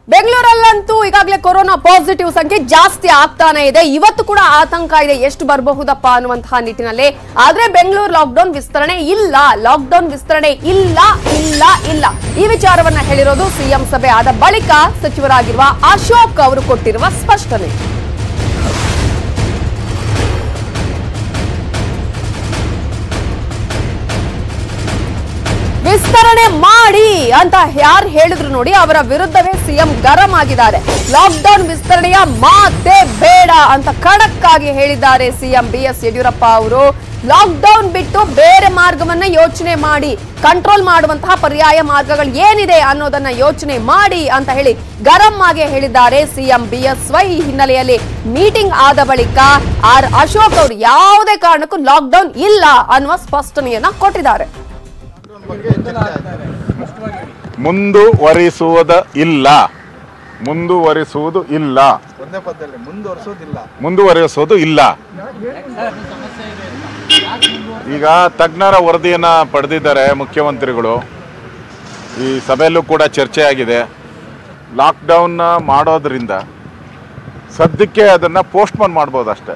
ಬೆಂಗಳೂರಲ್ಲಂತೂ ಈಗಾಗಲೇ corona positive ಸಂಖ್ಯೆ ಜಾಸ್ತಿ ಆಗ್ತಾನೆ ಇದೆ ಇವತ್ತು ಕೂಡ ಆತಂಕ ಇದೆ ಎಷ್ಟು ಬರಬಹುದಪ್ಪ ಅನ್ನುವಂತಹ ನಿಟ್ಟಿನಲ್ಲಿ ಆದ್ರೆ ಬೆಂಗಳೂರು ಲಾಕ್ಡೌನ್ ವಿಸ್ತರಣೆ ಇಲ್ಲ ಲಾಕ್ಡೌನ್ ವಿಸ್ತರಣೆ ಇಲ್ಲ ಇಲ್ಲ ಇಲ್ಲ ಈ ವಿಚಾರವನ್ನ ಹೇಳಿರೋದು ಸಿಎಂ ಸಭೆ ಆದ ಬಳಿಕ ಸಚಿವರಾಗಿರುವ ಅಶೋಕ್ ಅವರು ಕೊಟ್ಟಿರುವ ಸ್ಪಷ್ಟನೆ ವಿಸ್ತರಣೆ ಮಾಡಿ ಅಂತ ಯಾರು ಹೇಳಿದ್ರು ನೋಡಿ ಅವರ ವಿರುದ್ಧವೇ ಸಿಎಂ ಗರಂ ಆಗಿದ್ದಾರೆ ಲಾಕ್ಡೌನ್ ವಿಸ್ತರಣೆಯ ಮಾತೇ ಬೇಡ ಅಂತ ಖಡಕ್ ಆಗಿ ಹೇಳಿದ್ದಾರೆ ಸಿಎಂ ಬಿ ಎಸ್ ಯಡಿಯೂರಪ್ಪ ಅವರು ಲಾಕ್ಡೌನ್ ಬಿಟ್ಟು ಬೇರೆ ಮಾರ್ಗವನ್ನ ಯೋಚನೆ ಮಾಡಿ ಕಂಟ್ರೋಲ್ ಮಾಡುವಂತಹ ಪರ್ಯಾಯ ಮಾರ್ಗಗಳು ಏನಿದೆ ಅನ್ನೋದನ್ನ ಯೋಚನೆ ಮಾಡಿ ಅಂತ ಹೇಳಿ ಗರಂ ಆಗಿ ಹೇಳಿದ್ದಾರೆ ಸಿಎಂ ಬಿ ಎಸ್ ವೈ ಈ ಹಿನ್ನೆಲೆಯಲ್ಲಿ ಮೀಟಿಂಗ್ ಆದ ಬಳಿಕ ಆರ್ ಅಶೋಕ್ ಅವರು ಯಾವುದೇ ಕಾರಣಕ್ಕೂ ಲಾಕ್ಡೌನ್ ಇಲ್ಲ ಅನ್ನುವ ಸ್ಪಷ್ಟನೆಯನ್ನ ಕೊಟ್ಟಿದ್ದಾರೆ ಮುಂದುವರಿಸುವುದ ಇಲ್ಲ ಮುಂದುವರಿಸುವುದು ಇಲ್ಲ ಒಂದೇ ಪದದಲ್ಲಿ ಮುಂದುವರಿಸೋದಿಲ್ಲ ಮುಂದುವರಿಸೋದು ಇಲ್ಲ ಈಗ ತಜ್ಞರ ವರದಿಯನ್ನ ಪಡೆದಿದ್ದಾರೆ ಮುಖ್ಯಮಂತ್ರಿಗಳು ಈ ಸಭೆಯಲ್ಲೂ ಕೂಡ ಚರ್ಚೆ ಆಗಿದೆ ಲಾಕ್ಡೌನ್ ಮಾಡೋದ್ರಿಂದ ಸದ್ಯಕ್ಕೆ ಅದನ್ನು ಪೋಸ್ಟ್ಪೋನ್ ಮಾಡ್ಬೋದು ಅಷ್ಟೇ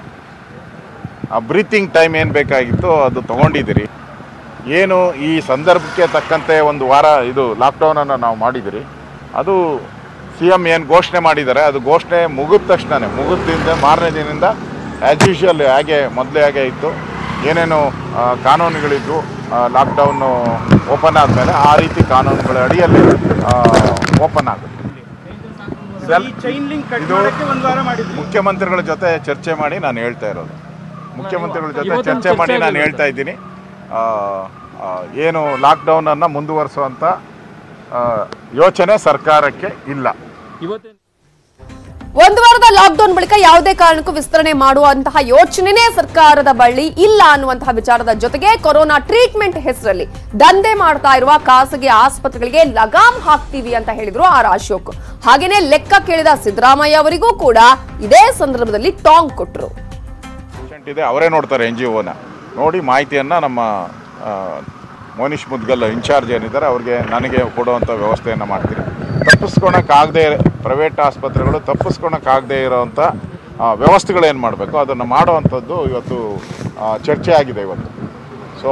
ಆ ಬ್ರೀತಿಂಗ್ ಟೈಮ್ ಏನು ಬೇಕಾಗಿತ್ತು ಅದು ತಗೊಂಡಿದ್ದೀರಿ ಏನು ಈ ಸಂದರ್ಭಕ್ಕೆ ತಕ್ಕಂತೆ ಒಂದು ವಾರ ಇದು ಲಾಕ್ಡೌನನ್ನು ನಾವು ಮಾಡಿದಿರಿ ಅದು ಸಿ ಎಮ್ ಏನು ಘೋಷಣೆ ಮಾಡಿದ್ದಾರೆ ಅದು ಘೋಷಣೆ ಮುಗಿದ ತಕ್ಷಣವೇ ಮುಗಿದಿಂದ ಮಾರನೇ ದಿನದಿಂದ ಆ್ಯಸ್ ಯೂಶುವಲ್ ಹಾಗೆ ಮೊದಲೇ ಹಾಗೆ ಇತ್ತು ಏನೇನು ಆ, ಕಾನೂನುಗಳಿದ್ದು ಲಾಕ್ಡೌನು ಓಪನ್ ಆದಮೇಲೆ ಆ ರೀತಿ ಕಾನೂನುಗಳ ಅಡಿಯಲ್ಲಿ ಓಪನ್ ಆಗುತ್ತೆ ಚೈನ್ ಲಿಂಕ್ ಕಟ್ ಇದು ಮಾಡಕ್ಕೆ ಒಂದು ವಾರ ಮಾಡಿದ್ವಿ ಮುಖ್ಯಮಂತ್ರಿಗಳ ಜೊತೆ ಚರ್ಚೆ ಮಾಡಿ ನಾನು ಹೇಳ್ತಾ ಇರೋದು ಮುಖ್ಯಮಂತ್ರಿಗಳ ಜೊತೆ ಇವತ್ತಿನ ಚರ್ಚೆ ಮಾಡಿ ಚರ್ಚೆ ನಾನು ಹೇಳ್ತಾ ಇದ್ದೀನಿ ಆ, ಆ, ಏನು ಲಾಕ್ಡೌನನ್ನು ಮುಂದುವರಿಸುವಂಥ ಆ, ಯೋಚನೆ ಸರ್ಕಾರಕ್ಕೆ ಇಲ್ಲ ಇವತ್ತೇ ಒಂದು ವಾರದ ಲಾಕ್ಡೌನ್ ಬಳಿಕ ಯಾವುದೇ ಕಾರಣಕ್ಕೂ ವಿಸ್ತರಣೆ ಮಾಡುವಂತಹ ಯೋಚನೆನೇ ಸರ್ಕಾರದ ಬಳಿ ಇಲ್ಲ ಅನ್ನುವಂತಹ ವಿಚಾರದ ಜೊತೆಗೆ ಕೊರೋನಾ ಟ್ರೀಟ್ಮೆಂಟ್ ಹೆಸರಲ್ಲಿ ದಂಧೆ ಮಾಡ್ತಾ ಇರುವ ಖಾಸಗಿ ಆಸ್ಪತ್ರೆಗಳಿಗೆ ಲಗಾಮ್ ಹಾಕ್ತೀವಿ ಅಂತ ಹೇಳಿದ್ರು ಆರ್ ಅಶೋಕ್ ಹಾಗೇನೆ ಲೆಕ್ಕ ಕೇಳಿದ ಸಿದ್ದರಾಮಯ್ಯ ಅವರಿಗೂ ಕೂಡ ಇದೇ ಸಂದರ್ಭದಲ್ಲಿ ಟಾಂಗ್ ಕೊಟ್ಟರು ಪೇಷಂಟ್ ಇದೆ ಅವರೇ ನೋಡ್ತಾರೆ ಎನ್ ಜಿ ಒನ ನೋಡಿ ಮಾಹಿತಿಯನ್ನು ನಮ್ಮ ಆ, ಮೋನಿಶ್ ಮುದ್ಗಲ್ ಇನ್ಚಾರ್ಜ್ ಏನಿದ್ದಾರೆ ಅವ್ರಿಗೆ ನನಗೆ ಕೊಡುವಂಥ ವ್ಯವಸ್ಥೆಯನ್ನು ಮಾಡ್ತೀನಿ ತಪ್ಪಿಸ್ಕೊಳಕ್ಕಾಗದೇ ಪ್ರೈವೇಟ್ ಆಸ್ಪತ್ರೆಗಳು ತಪ್ಪಿಸ್ಕೊಳಕ್ಕಾಗದೇ ಇರೋವಂಥ ಆ, ವ್ಯವಸ್ಥೆಗಳೇನು ಮಾಡಬೇಕು ಅದನ್ನು ಮಾಡುವಂಥದ್ದು ಇವತ್ತು ಆ, ಚರ್ಚೆ ಆಗಿದೆ ಇವತ್ತು ಸೊ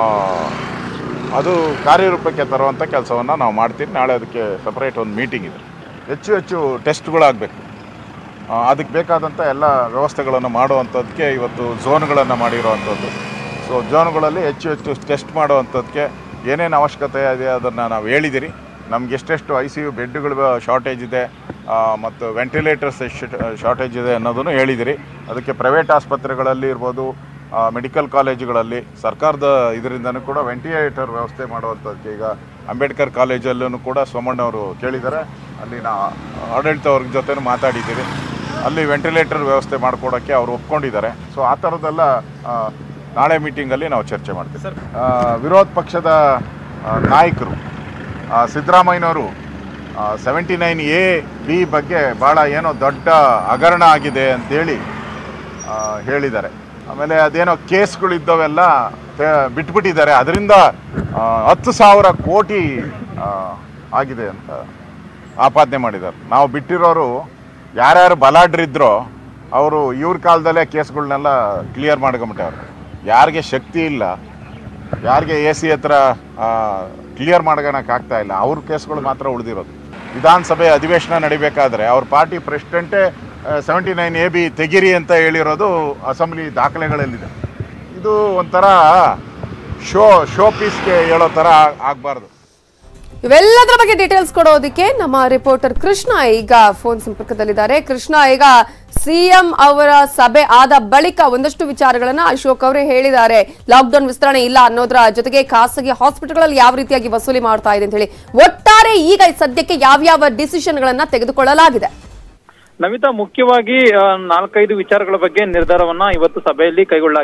ಅದು ಕಾರ್ಯರೂಪಕ್ಕೆ ತರುವಂಥ ಕೆಲಸವನ್ನು ನಾವು ಮಾಡ್ತೀವಿ ನಾಳೆ ಅದಕ್ಕೆ ಸಪ್ರೇಟ್ ಒಂದು ಮೀಟಿಂಗ್ ಇದೆ ಹೆಚ್ಚು ಹೆಚ್ಚು ಟೆಸ್ಟ್ಗಳಾಗಬೇಕು ಆ, ಅದಕ್ಕೆ ಬೇಕಾದಂಥ ಎಲ್ಲ ವ್ಯವಸ್ಥೆಗಳನ್ನು ಮಾಡುವಂಥದ್ದಕ್ಕೆ ಇವತ್ತು ಝೋನ್ಗಳನ್ನು ಮಾಡಿರುವಂಥದ್ದು ಸೊ ಝೋನ್ಗಳಲ್ಲಿ ಹೆಚ್ಚು ಹೆಚ್ಚು ಟೆಸ್ಟ್ ಮಾಡುವಂಥದ್ದಕ್ಕೆ ಏನೇನು ಅವಶ್ಯಕತೆ ಇದೆ ಅದನ್ನು ನಾವು ಹೇಳಿದಿರಿ ನಮ್ಗೆ ಎಷ್ಟೆಷ್ಟು ಐ ಸಿ ಯು ಬೆಡ್ಗಳು ಶಾರ್ಟೇಜ್ ಇದೆ ಆ, ಮತ್ತು ವೆಂಟಿಲೇಟರ್ಸ್ ಎಷ್ಟು ಶಾರ್ಟೇಜ್ ಇದೆ ಅನ್ನೋದನ್ನು ಹೇಳಿದಿರಿ ಅದಕ್ಕೆ ಪ್ರೈವೇಟ್ ಆಸ್ಪತ್ರೆಗಳಲ್ಲಿ ಇರ್ಬೋದು ಮೆಡಿಕಲ್ ಕಾಲೇಜುಗಳಲ್ಲಿ ಸರ್ಕಾರದ ಇದರಿಂದನೂ ಕೂಡ ವೆಂಟಿಲೇಟರ್ ವ್ಯವಸ್ಥೆ ಮಾಡುವಂಥದ್ದಕ್ಕೆ ಈಗ ಅಂಬೇಡ್ಕರ್ ಕಾಲೇಜಲ್ಲೂ ಕೂಡ ಸೋಮಣ್ಣವರು ಕೇಳಿದ್ದಾರೆ ಅಲ್ಲಿನ ಆಡಳಿತ ವರ್ಗ ಜೊತೆನೂ ಮಾತಾಡಿದ್ದೀವಿ ಅಲ್ಲಿ ವೆಂಟಿಲೇಟರ್ ವ್ಯವಸ್ಥೆ ಮಾಡಿಕೊಡೋಕ್ಕೆ ಅವರು ಒಪ್ಕೊಂಡಿದ್ದಾರೆ ಸೊ ಆ ಥರದ್ದೆಲ್ಲ ಆ, ನಾಳೆ ಮೀಟಿಂಗಲ್ಲಿ ನಾವು ಚರ್ಚೆ ಮಾಡ್ತೀವಿ ಆ, ವಿರೋಧ ಪಕ್ಷದ ಆ, ನಾಯಕರು ಆ, ಸಿದ್ದರಾಮಯ್ಯನವರು ಸೆವೆಂಟಿ ನೈನ್ ಎ ಬಿ ಬಗ್ಗೆ ಭಾಳ ಏನೋ ದೊಡ್ಡ ಹಗರಣ ಆಗಿದೆ ಅಂತೇಳಿ ಆ, ಹೇಳಿದ್ದಾರೆ ಆಮೇಲೆ ಅದೇನೋ ಕೇಸ್ಗಳಿದ್ದವೆಲ್ಲ ತೆ- ಬಿಟ್ಬಿಟ್ಟಿದ್ದಾರೆ ಅದರಿಂದ ಆ, ಹತ್ತು ಸಾವಿರ ಕೋಟಿ ಆ, ಆಗಿದೆ ಅಂತ ಆಪಾದನೆ ಮಾಡಿದ್ದಾರೆ ನಾವು ಬಿಟ್ಟಿರೋರು ಯಾರ್ಯಾರು ಬಲಾಢ್ರಿದ್ರೋ ಅವರು ಇವ್ರ ಕಾಲದಲ್ಲೇ ಕೇಸ್ಗಳನ್ನೆಲ್ಲ ಕ್ಲಿಯರ್ ಮಾಡ್ಕೊಂಬಿಟ್ಟವ್ರು ಯಾರಿಗೆ ಶಕ್ತಿ ಇಲ್ಲ ಯಾರಿಗೆ ಎ ಸಿ ಹತ್ರ ಕ್ಲಿಯರ್ ಮಾಡ್ಕೊಳಕ್ಕೆ ಆಗ್ತಾ ಇಲ್ಲ ಅವ್ರ ಕೇಸ್ಗಳು ಮಾತ್ರ ಉಳಿದಿರೋದು ವಿಧಾನಸಭೆ ಅಧಿವೇಶನ ನಡಿಬೇಕಾದ್ರೆ ಅವ್ರ ಪಾರ್ಟಿ ಪ್ರೆಸಿಡೆಂಟೇ ಸೆವೆಂಟಿ ನೈನ್ ಎ ಬಿ ತೆಗಿರಿ ಅಂತ ಹೇಳಿರೋದು ಅಸೆಂಬ್ಲಿ ದಾಖಲೆಗಳಲ್ಲಿದೆ ಇದು ಒಂಥರ ಶೋ ಶೋ ಪೀಸ್ಗೆ ಹೇಳೋ ಥರ ಆಗಬಾರ್ದು ಇವೆಲ್ಲದರ ಬಗ್ಗೆ ಡೀಟೇಲ್ಸ್ ಕೊಡೋದಕ್ಕೆ ನಮ್ಮ ರಿಪೋರ್ಟರ್ ಕೃಷ್ಣ ಈಗ ಫೋನ್ ಸಂಪರ್ಕದಲ್ಲಿದ್ದಾರೆ ಕೃಷ್ಣ ಈಗ ಸಿಎಂ ಅವರ ಸಭೆ ಆದ ಬಳಿಕ ಒಂದಷ್ಟು ವಿಚಾರಗಳನ್ನ ಅಶೋಕ್ ಅವರೇ ಹೇಳಿದ್ದಾರೆ ಲಾಕ್ಡೌನ್ ವಿಸ್ತರಣೆ ಇಲ್ಲ ಅನ್ನೋದ್ರ ಜೊತೆಗೆ ಖಾಸಗಿ ಹಾಸ್ಪಿಟಲ್ಗಳಲ್ಲಿ ಯಾವ ರೀತಿಯಾಗಿ ವಸೂಲಿ ಮಾಡ್ತಾ ಇದೆ ಅಂತ ಹೇಳಿ ಒಟ್ಟಾರೆ ಈಗ ಸದ್ಯಕ್ಕೆ ಯಾವ್ಯಾವ ಡಿಸಿಷನ್ ಗಳನ್ನ ತೆಗೆದುಕೊಳ್ಳಲಾಗಿದೆ ನಮಿತಾ ಮುಖ್ಯವಾಗಿ ಆ, ನಾಲ್ಕೈದು ವಿಚಾರಗಳ ಬಗ್ಗೆ ನಿರ್ಧಾರವನ್ನ ಇವತ್ತು ಸಭೆಯಲ್ಲಿ ಕೈಗೊಳ್ಳಲಾಗಿದೆ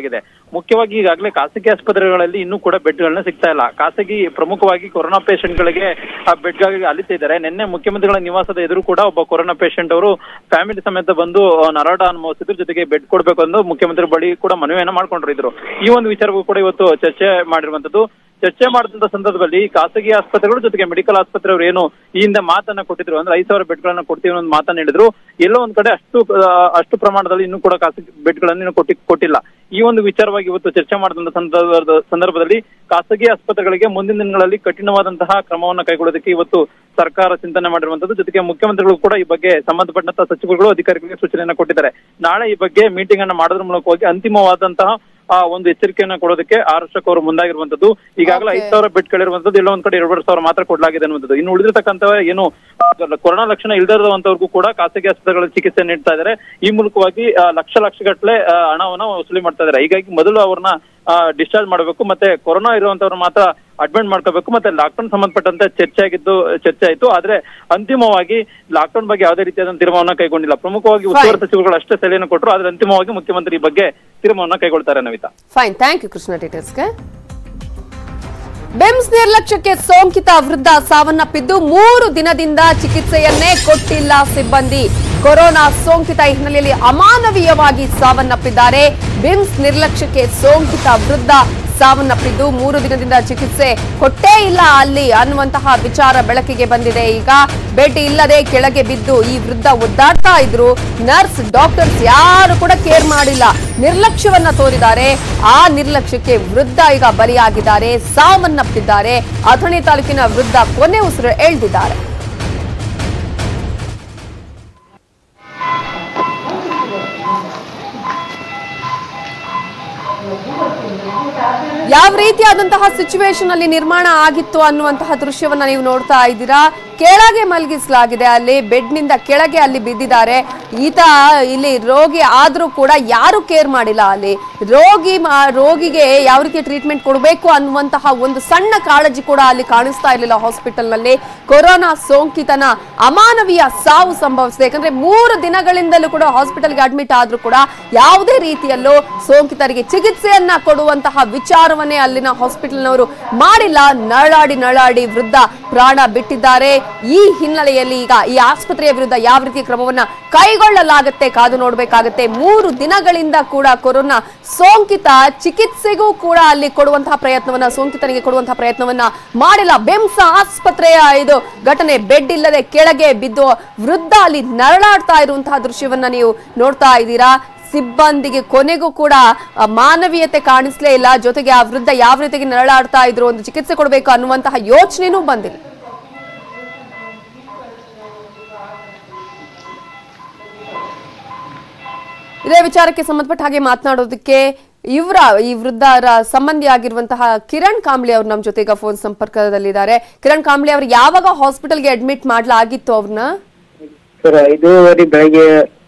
ಮುಖ್ಯವಾಗಿ ಈಗಾಗಲೇ ಖಾಸಗಿ ಆಸ್ಪತ್ರೆಗಳಲ್ಲಿ ಇನ್ನೂ ಕೂಡ ಬೆಡ್ಗಳನ್ನ ಸಿಗ್ತಾ ಇಲ್ಲ ಖಾಸಗಿ ಪ್ರಮುಖವಾಗಿ ಕೊರೋನಾ ಪೇಷಂಟ್ಗಳಿಗೆ ಆ ಬೆಡ್ಗಾಗಿ ಅಲಿತಾ ಇದ್ದಾರೆ ನಿನ್ನೆ ಮುಖ್ಯಮಂತ್ರಿಗಳ ನಿವಾಸದ ಎದುರು ಕೂಡ ಒಬ್ಬ ಕೊರೋನಾ ಪೇಷಂಟ್ ಅವರು ಫ್ಯಾಮಿಲಿ ಸಮೇತ ಬಂದು ಆ, ನರಾಟ ಅನುಭವಿಸಿದ್ರು ಜೊತೆಗೆ ಬೆಡ್ ಕೊಡ್ಬೇಕು ಎಂದು ಮುಖ್ಯಮಂತ್ರಿ ಬಳಿ ಕೂಡ ಮನವಿಯನ್ನ ಮಾಡ್ಕೊಂಡಿದ್ರು ಈ ಒಂದು ವಿಚಾರವೂ ಕೂಡ ಇವತ್ತು ಚರ್ಚೆ ಮಾಡಿರುವಂತದ್ದು ಚರ್ಚೆ ಮಾಡಿದಂತ ಸಂದರ್ಭದಲ್ಲಿ ಖಾಸಗಿ ಆಸ್ಪತ್ರೆಗಳು ಜೊತೆಗೆ ಮೆಡಿಕಲ್ ಆಸ್ಪತ್ರೆಯವರು ಏನು ಈ ಹಿಂದೆ ಮಾತನ್ನ ಕೊಟ್ಟಿದ್ರು ಅಂದ್ರೆ ಐದು ಸಾವಿರ ಬೆಡ್ಗಳನ್ನ ಕೊಡ್ತೀವಿ ಅನ್ನೋ ಒಂದು ಮಾತನ್ನ ಹೇಳಿದ್ರು ಎಲ್ಲೋ ಒಂದ್ ಕಡೆ ಅಷ್ಟು ಆ, ಅಷ್ಟು ಪ್ರಮಾಣದಲ್ಲಿ ಇನ್ನೂ ಕೂಡ ಖಾಸಗಿ ಬೆಡ್ಗಳನ್ನು ಇನ್ನೂ ಕೊಟ್ಟಿ ಕೊಟ್ಟಿಲ್ಲ ಈ ಒಂದು ವಿಚಾರವಾಗಿ ಇವತ್ತು ಚರ್ಚೆ ಮಾಡಿದಂತ ಸಂದರ್ಭದ ಸಂದರ್ಭದಲ್ಲಿ ಖಾಸಗಿ ಆಸ್ಪತ್ರೆಗಳಿಗೆ ಮುಂದಿನ ದಿನಗಳಲ್ಲಿ ಕಠಿಣವಾದಂತಹ ಕ್ರಮವನ್ನು ಕೈಗೊಳ್ಳೋದಕ್ಕೆ ಇವತ್ತು ಸರ್ಕಾರ ಚಿಂತನೆ ಮಾಡಿರುವಂತದ್ದು ಜೊತೆಗೆ ಮುಖ್ಯಮಂತ್ರಿಗಳು ಕೂಡ ಈ ಬಗ್ಗೆ ಸಂಬಂಧಪಟ್ಟಂತಹ ಸಚಿವರುಗಳು ಅಧಿಕಾರಿಗಳಿಗೆ ಸೂಚನೆಯನ್ನ ಕೊಟ್ಟಿದ್ದಾರೆ ನಾಳೆ ಈ ಬಗ್ಗೆ ಮೀಟಿಂಗ್ ಅನ್ನ ಮಾಡೋದ್ರ ಮೂಲಕವಾಗಿ ಅಂತಿಮವಾದಂತಹ ಆ ಒಂದು ಎಚ್ಚರಿಕೆಯನ್ನ ಕೊಡೋದಕ್ಕೆ ಆರಕ್ಷಕ ಅವರು ಮುಂದಾಗಿರುವಂತದ್ದು ಈಗಾಗಲೇ Okay. ಐದು ಸಾವಿರ ಬೆಡ್ ಗಳಿರುವಂತದ್ದು ಎಲ್ಲ ಒಂದ್ ಕಡೆ ಎರಡು ಸಾವಿರ ಮಾತ್ರ ಕೊಡಲಾಗಿದೆ ಅನ್ನುವಂಥದ್ದು ಇನ್ನು ಉಳಿದಿರ್ತಕ್ಕಂಥ ಏನು ಕೊರೋನಾ ಲಕ್ಷಣ ಇಲ್ಲದಿರುವಂತವ್ರಿಗೂ ಕೂಡ ಖಾಸಗಿ ಆಸ್ಪತ್ರೆಗಳಲ್ಲಿ ಚಿಕಿತ್ಸೆ ನೀಡ್ತಾ ಇದ್ದಾರೆ ಈ ಮೂಲಕವಾಗಿ ಆ, ಲಕ್ಷ ಲಕ್ಷ ಗಟ್ಟಲೆ ಹಣವನ್ನ ವಸೂಲಿ ಮಾಡ್ತಾ ಇದ್ದಾರೆ ಹೀಗಾಗಿ ಮೊದಲು ಅವ್ರನ್ನ ಡಿಸ್ಚಾರ್ಜ್ ಮಾಡಬೇಕು ಮತ್ತೆ ಕೊರೋನಾ ಇರುವಂತವ್ರು ಮಾತ್ರ ಅಡ್ಮಿಟ್ ಮಾಡ್ಕೋಬೇಕು ಮತ್ತೆ ಲಾಕ್ಡೌನ್ ಸಂಬಂಧಪಟ್ಟಂತೆ ಚರ್ಚೆ ಆಗಿದ್ದು ಚರ್ಚೆ ಆಯ್ತು ಆದ್ರೆ ಅಂತಿಮವಾಗಿ ಲಾಕ್ಡೌನ್ ಬಗ್ಗೆ ಯಾವುದೇ ರೀತಿಯಾದ ತೀರ್ಮಾನ ಕೈಗೊಂಡಿಲ್ಲ ಪ್ರಮುಖವಾಗಿ ಉಸ್ತುವಾರಿ ಸಚಿವರುಗಳು ಅಷ್ಟೇ ಸಲಹೆಯನ್ನು ಕೊಟ್ಟರು ಆದ್ರೆ ಅಂತಿಮವಾಗಿ ಮುಖ್ಯಮಂತ್ರಿ ಈ ಬಗ್ಗೆ ತೀರ್ಮಾನ ಕೈಗೊಳ್ತಾರೆ Navitha fine thank you Krishna ಡೀಟೇಲ್ಸ್ಗೆ ಬೆಮ್ಸ್ ನಿರ್ಲಕ್ಷ್ಯಕ್ಕೆ ಸೋಂಕಿತ ವೃದ್ಧ ಸಾವನ್ನಪ್ಪಿದ್ದು ಮೂರು ದಿನದಿಂದ ಚಿಕಿತ್ಸೆಯನ್ನೇ ಕೊಟ್ಟಿಲ್ಲ ಸಿಬ್ಬಂದಿ ಕೊರೋನಾ ಸೋಂಕಿತ ಹಿನ್ನೆಲೆಯಲ್ಲಿ ಅಮಾನವೀಯವಾಗಿ ಸಾವನ್ನಪ್ಪಿದ್ದಾರೆ ಬಿಮ್ಸ್ ನಿರ್ಲಕ್ಷ್ಯಕ್ಕೆ ಸೋಂಕಿತ ವೃದ್ಧ ಸಾವನ್ನಪ್ಪಿದ್ದು ಮೂರು ದಿನದಿಂದ ಚಿಕಿತ್ಸೆ ಕೊಟ್ಟೇ ಇಲ್ಲ ಅಲ್ಲಿ ಅನ್ನುವಂತಹ ವಿಚಾರ ಬೆಳಕಿಗೆ ಬಂದಿದೆ ಈಗ ಬೆಡ್ ಇಲ್ಲದೆ ಕೆಳಗೆ ಬಿದ್ದು ಈ ವೃದ್ಧ ಒದ್ದಾಡ್ತಾ ಇದ್ರು ನರ್ಸ್ ಡಾಕ್ಟರ್ಸ್ ಯಾರು ಕೂಡ ಕೇರ್ ಮಾಡಿಲ್ಲ ನಿರ್ಲಕ್ಷ್ಯವನ್ನ ತೋರಿದ್ದಾರೆ ಆ ನಿರ್ಲಕ್ಷ್ಯಕ್ಕೆ ವೃದ್ಧ ಈಗ ಬಲಿಯಾಗಿದ್ದಾರೆ ಸಾವನ್ನಪ್ಪಿದ್ದಾರೆ ಅಥಣಿ ತಾಲೂಕಿನ ವೃದ್ಧ ಕೊನೆ ಉಸಿರು ಎಳೆದಿದ್ದಾರೆ ಯಾವ ರೀತಿಯಾದಂತಹ ಸಿಚುವೇಶನ್ ಅಲ್ಲಿ ನಿರ್ಮಾಣ ಆಗಿತ್ತು ಅನ್ನುವಂತಹ ದೃಶ್ಯವನ್ನ ನೀವು ನೋಡ್ತಾ ಇದ್ದೀರಾ ಕೆಳಗೆ ಮಲಗಿಸಲಾಗಿದೆ ಅಲ್ಲಿ ಬೆಡ್ ನಿಂದ ಕೆಳಗೆ ಅಲ್ಲಿ ಬಿದ್ದಿದ್ದಾರೆ ಈತ ಇಲ್ಲಿ ರೋಗಿ ಆದ್ರೂ ಕೂಡ ಯಾರು ಕೇರ್ ಮಾಡಿಲ್ಲ ಅಲ್ಲಿ ರೋಗಿ ಮಾ- ರೋಗಿಗೆ ಯಾವ ರೀತಿ ಟ್ರೀಟ್ಮೆಂಟ್ ಕೊಡಬೇಕು ಅನ್ನುವಂತಹ ಒಂದು ಸಣ್ಣ ಕಾಳಜಿ ಕೂಡ ಅಲ್ಲಿ ಕಾಣಿಸ್ತಾ ಇರಲಿಲ್ಲ ಹಾಸ್ಪಿಟಲ್ ನಲ್ಲಿ ಕೊರೋನಾ ಸೋಂಕಿತನ ಅಮಾನವೀಯ ಸಾವು ಸಂಭವಿಸಿದೆ ಯಾಕಂದ್ರೆ ಮೂರು ದಿನಗಳಿಂದಲೂ ಕೂಡ ಹಾಸ್ಪಿಟಲ್ಗೆ ಅಡ್ಮಿಟ್ ಆದ್ರೂ ಕೂಡ ಯಾವುದೇ ರೀತಿಯಲ್ಲೂ ಸೋಂಕಿತರಿಗೆ ಚಿಕಿತ್ಸೆಯನ್ನ ಕೊಡುವಂತಹ ವಿಚಾರವನ್ನೇ ಅಲ್ಲಿನ ಹಾಸ್ಪಿಟಲ್ನವರು ಮಾಡಿಲ್ಲ ನಳಾಡಿ ನಳಾಡಿ ವೃದ್ಧ ಪ್ರಾಣ ಬಿಟ್ಟಿದ್ದಾರೆ ಈ ಹಿನ್ನೆಲೆಯಲ್ಲಿ ಈಗ ಈ ಆಸ್ಪತ್ರೆಯ ವಿರುದ್ಧ ಯಾವ ರೀತಿಯ ಕ್ರಮವನ್ನ ಕೈಗೊಳ್ಳಲಾಗುತ್ತೆ ಕಾದು ನೋಡಬೇಕಾಗುತ್ತೆ ಮೂರು ದಿನಗಳಿಂದ ಕೂಡ ಕೊರೋನಾ ಸೋಂಕಿತ ಚಿಕಿತ್ಸೆಗೂ ಕೂಡ ಅಲ್ಲಿ ಕೊಡುವಂತಹ ಪ್ರಯತ್ನವನ್ನ ಸೋಂಕಿತನಿಗೆ ಕೊಡುವಂತಹ ಪ್ರಯತ್ನವನ್ನ ಮಾಡಿಲ್ಲ ಬೆಮ್ಸ ಆಸ್ಪತ್ರೆಯ ಇದು ಘಟನೆ ಬೆಡ್ ಇಲ್ಲದೆ ಕೆಳಗೆ ಬಿದ್ದು ವೃದ್ಧ ಅಲ್ಲಿ ನರಳಾಡ್ತಾ ಇರುವಂತಹ ದೃಶ್ಯವನ್ನ ನೀವು ನೋಡ್ತಾ ಇದ್ದೀರಾ ಸಿಬ್ಬಂದಿಗೆ ಕೊನೆಗೂ ಕೂಡ ಆ, ಮಾನವೀಯತೆ ಕಾಣಿಸ್ಲೇ ಇಲ್ಲ ಜೊತೆಗೆ ಆ ವೃದ್ಧ ಯಾವ ರೀತಿಗೆ ನರಳಾಡ್ತಾ ಇದ್ರು ಒಂದು ಚಿಕಿತ್ಸೆ ಕೊಡಬೇಕು ಅನ್ನುವಂತಹ ಯೋಚನೆನೂ ಬಂದಿಲ್ಲ ಇದೇ ವಿಚಾರಕ್ಕೆ ಸಂಬಂಧಪಟ್ಟ ಹಾಗೆ ಮಾತನಾಡೋದಕ್ಕೆ ಇವರ ಈ ವೃದ್ಧರ ಸಂಬಂಧಿ ಆಗಿರುವಂತಹ ಕಿರಣ್ ಕಾಂಬ್ಳಿ ಅವರು ನಮ್ಮ ಜೊತೆ ಈಗ ಫೋನ್ ಸಂಪರ್ಕದಲ್ಲಿದ್ದಾರೆ ಕಿರಣ್ ಕಾಂಬ್ಳಿ ಅವರು ಯಾವಾಗ ಹಾಸ್ಪಿಟಲ್ಗೆ ಅಡ್ಮಿಟ್ ಮಾಡ್ಲಾಗಿತ್ತು ಅವ್ರನ್ನ ಸರ್ ಐದೂವರೆ ಬೆಳಗ್ಗೆ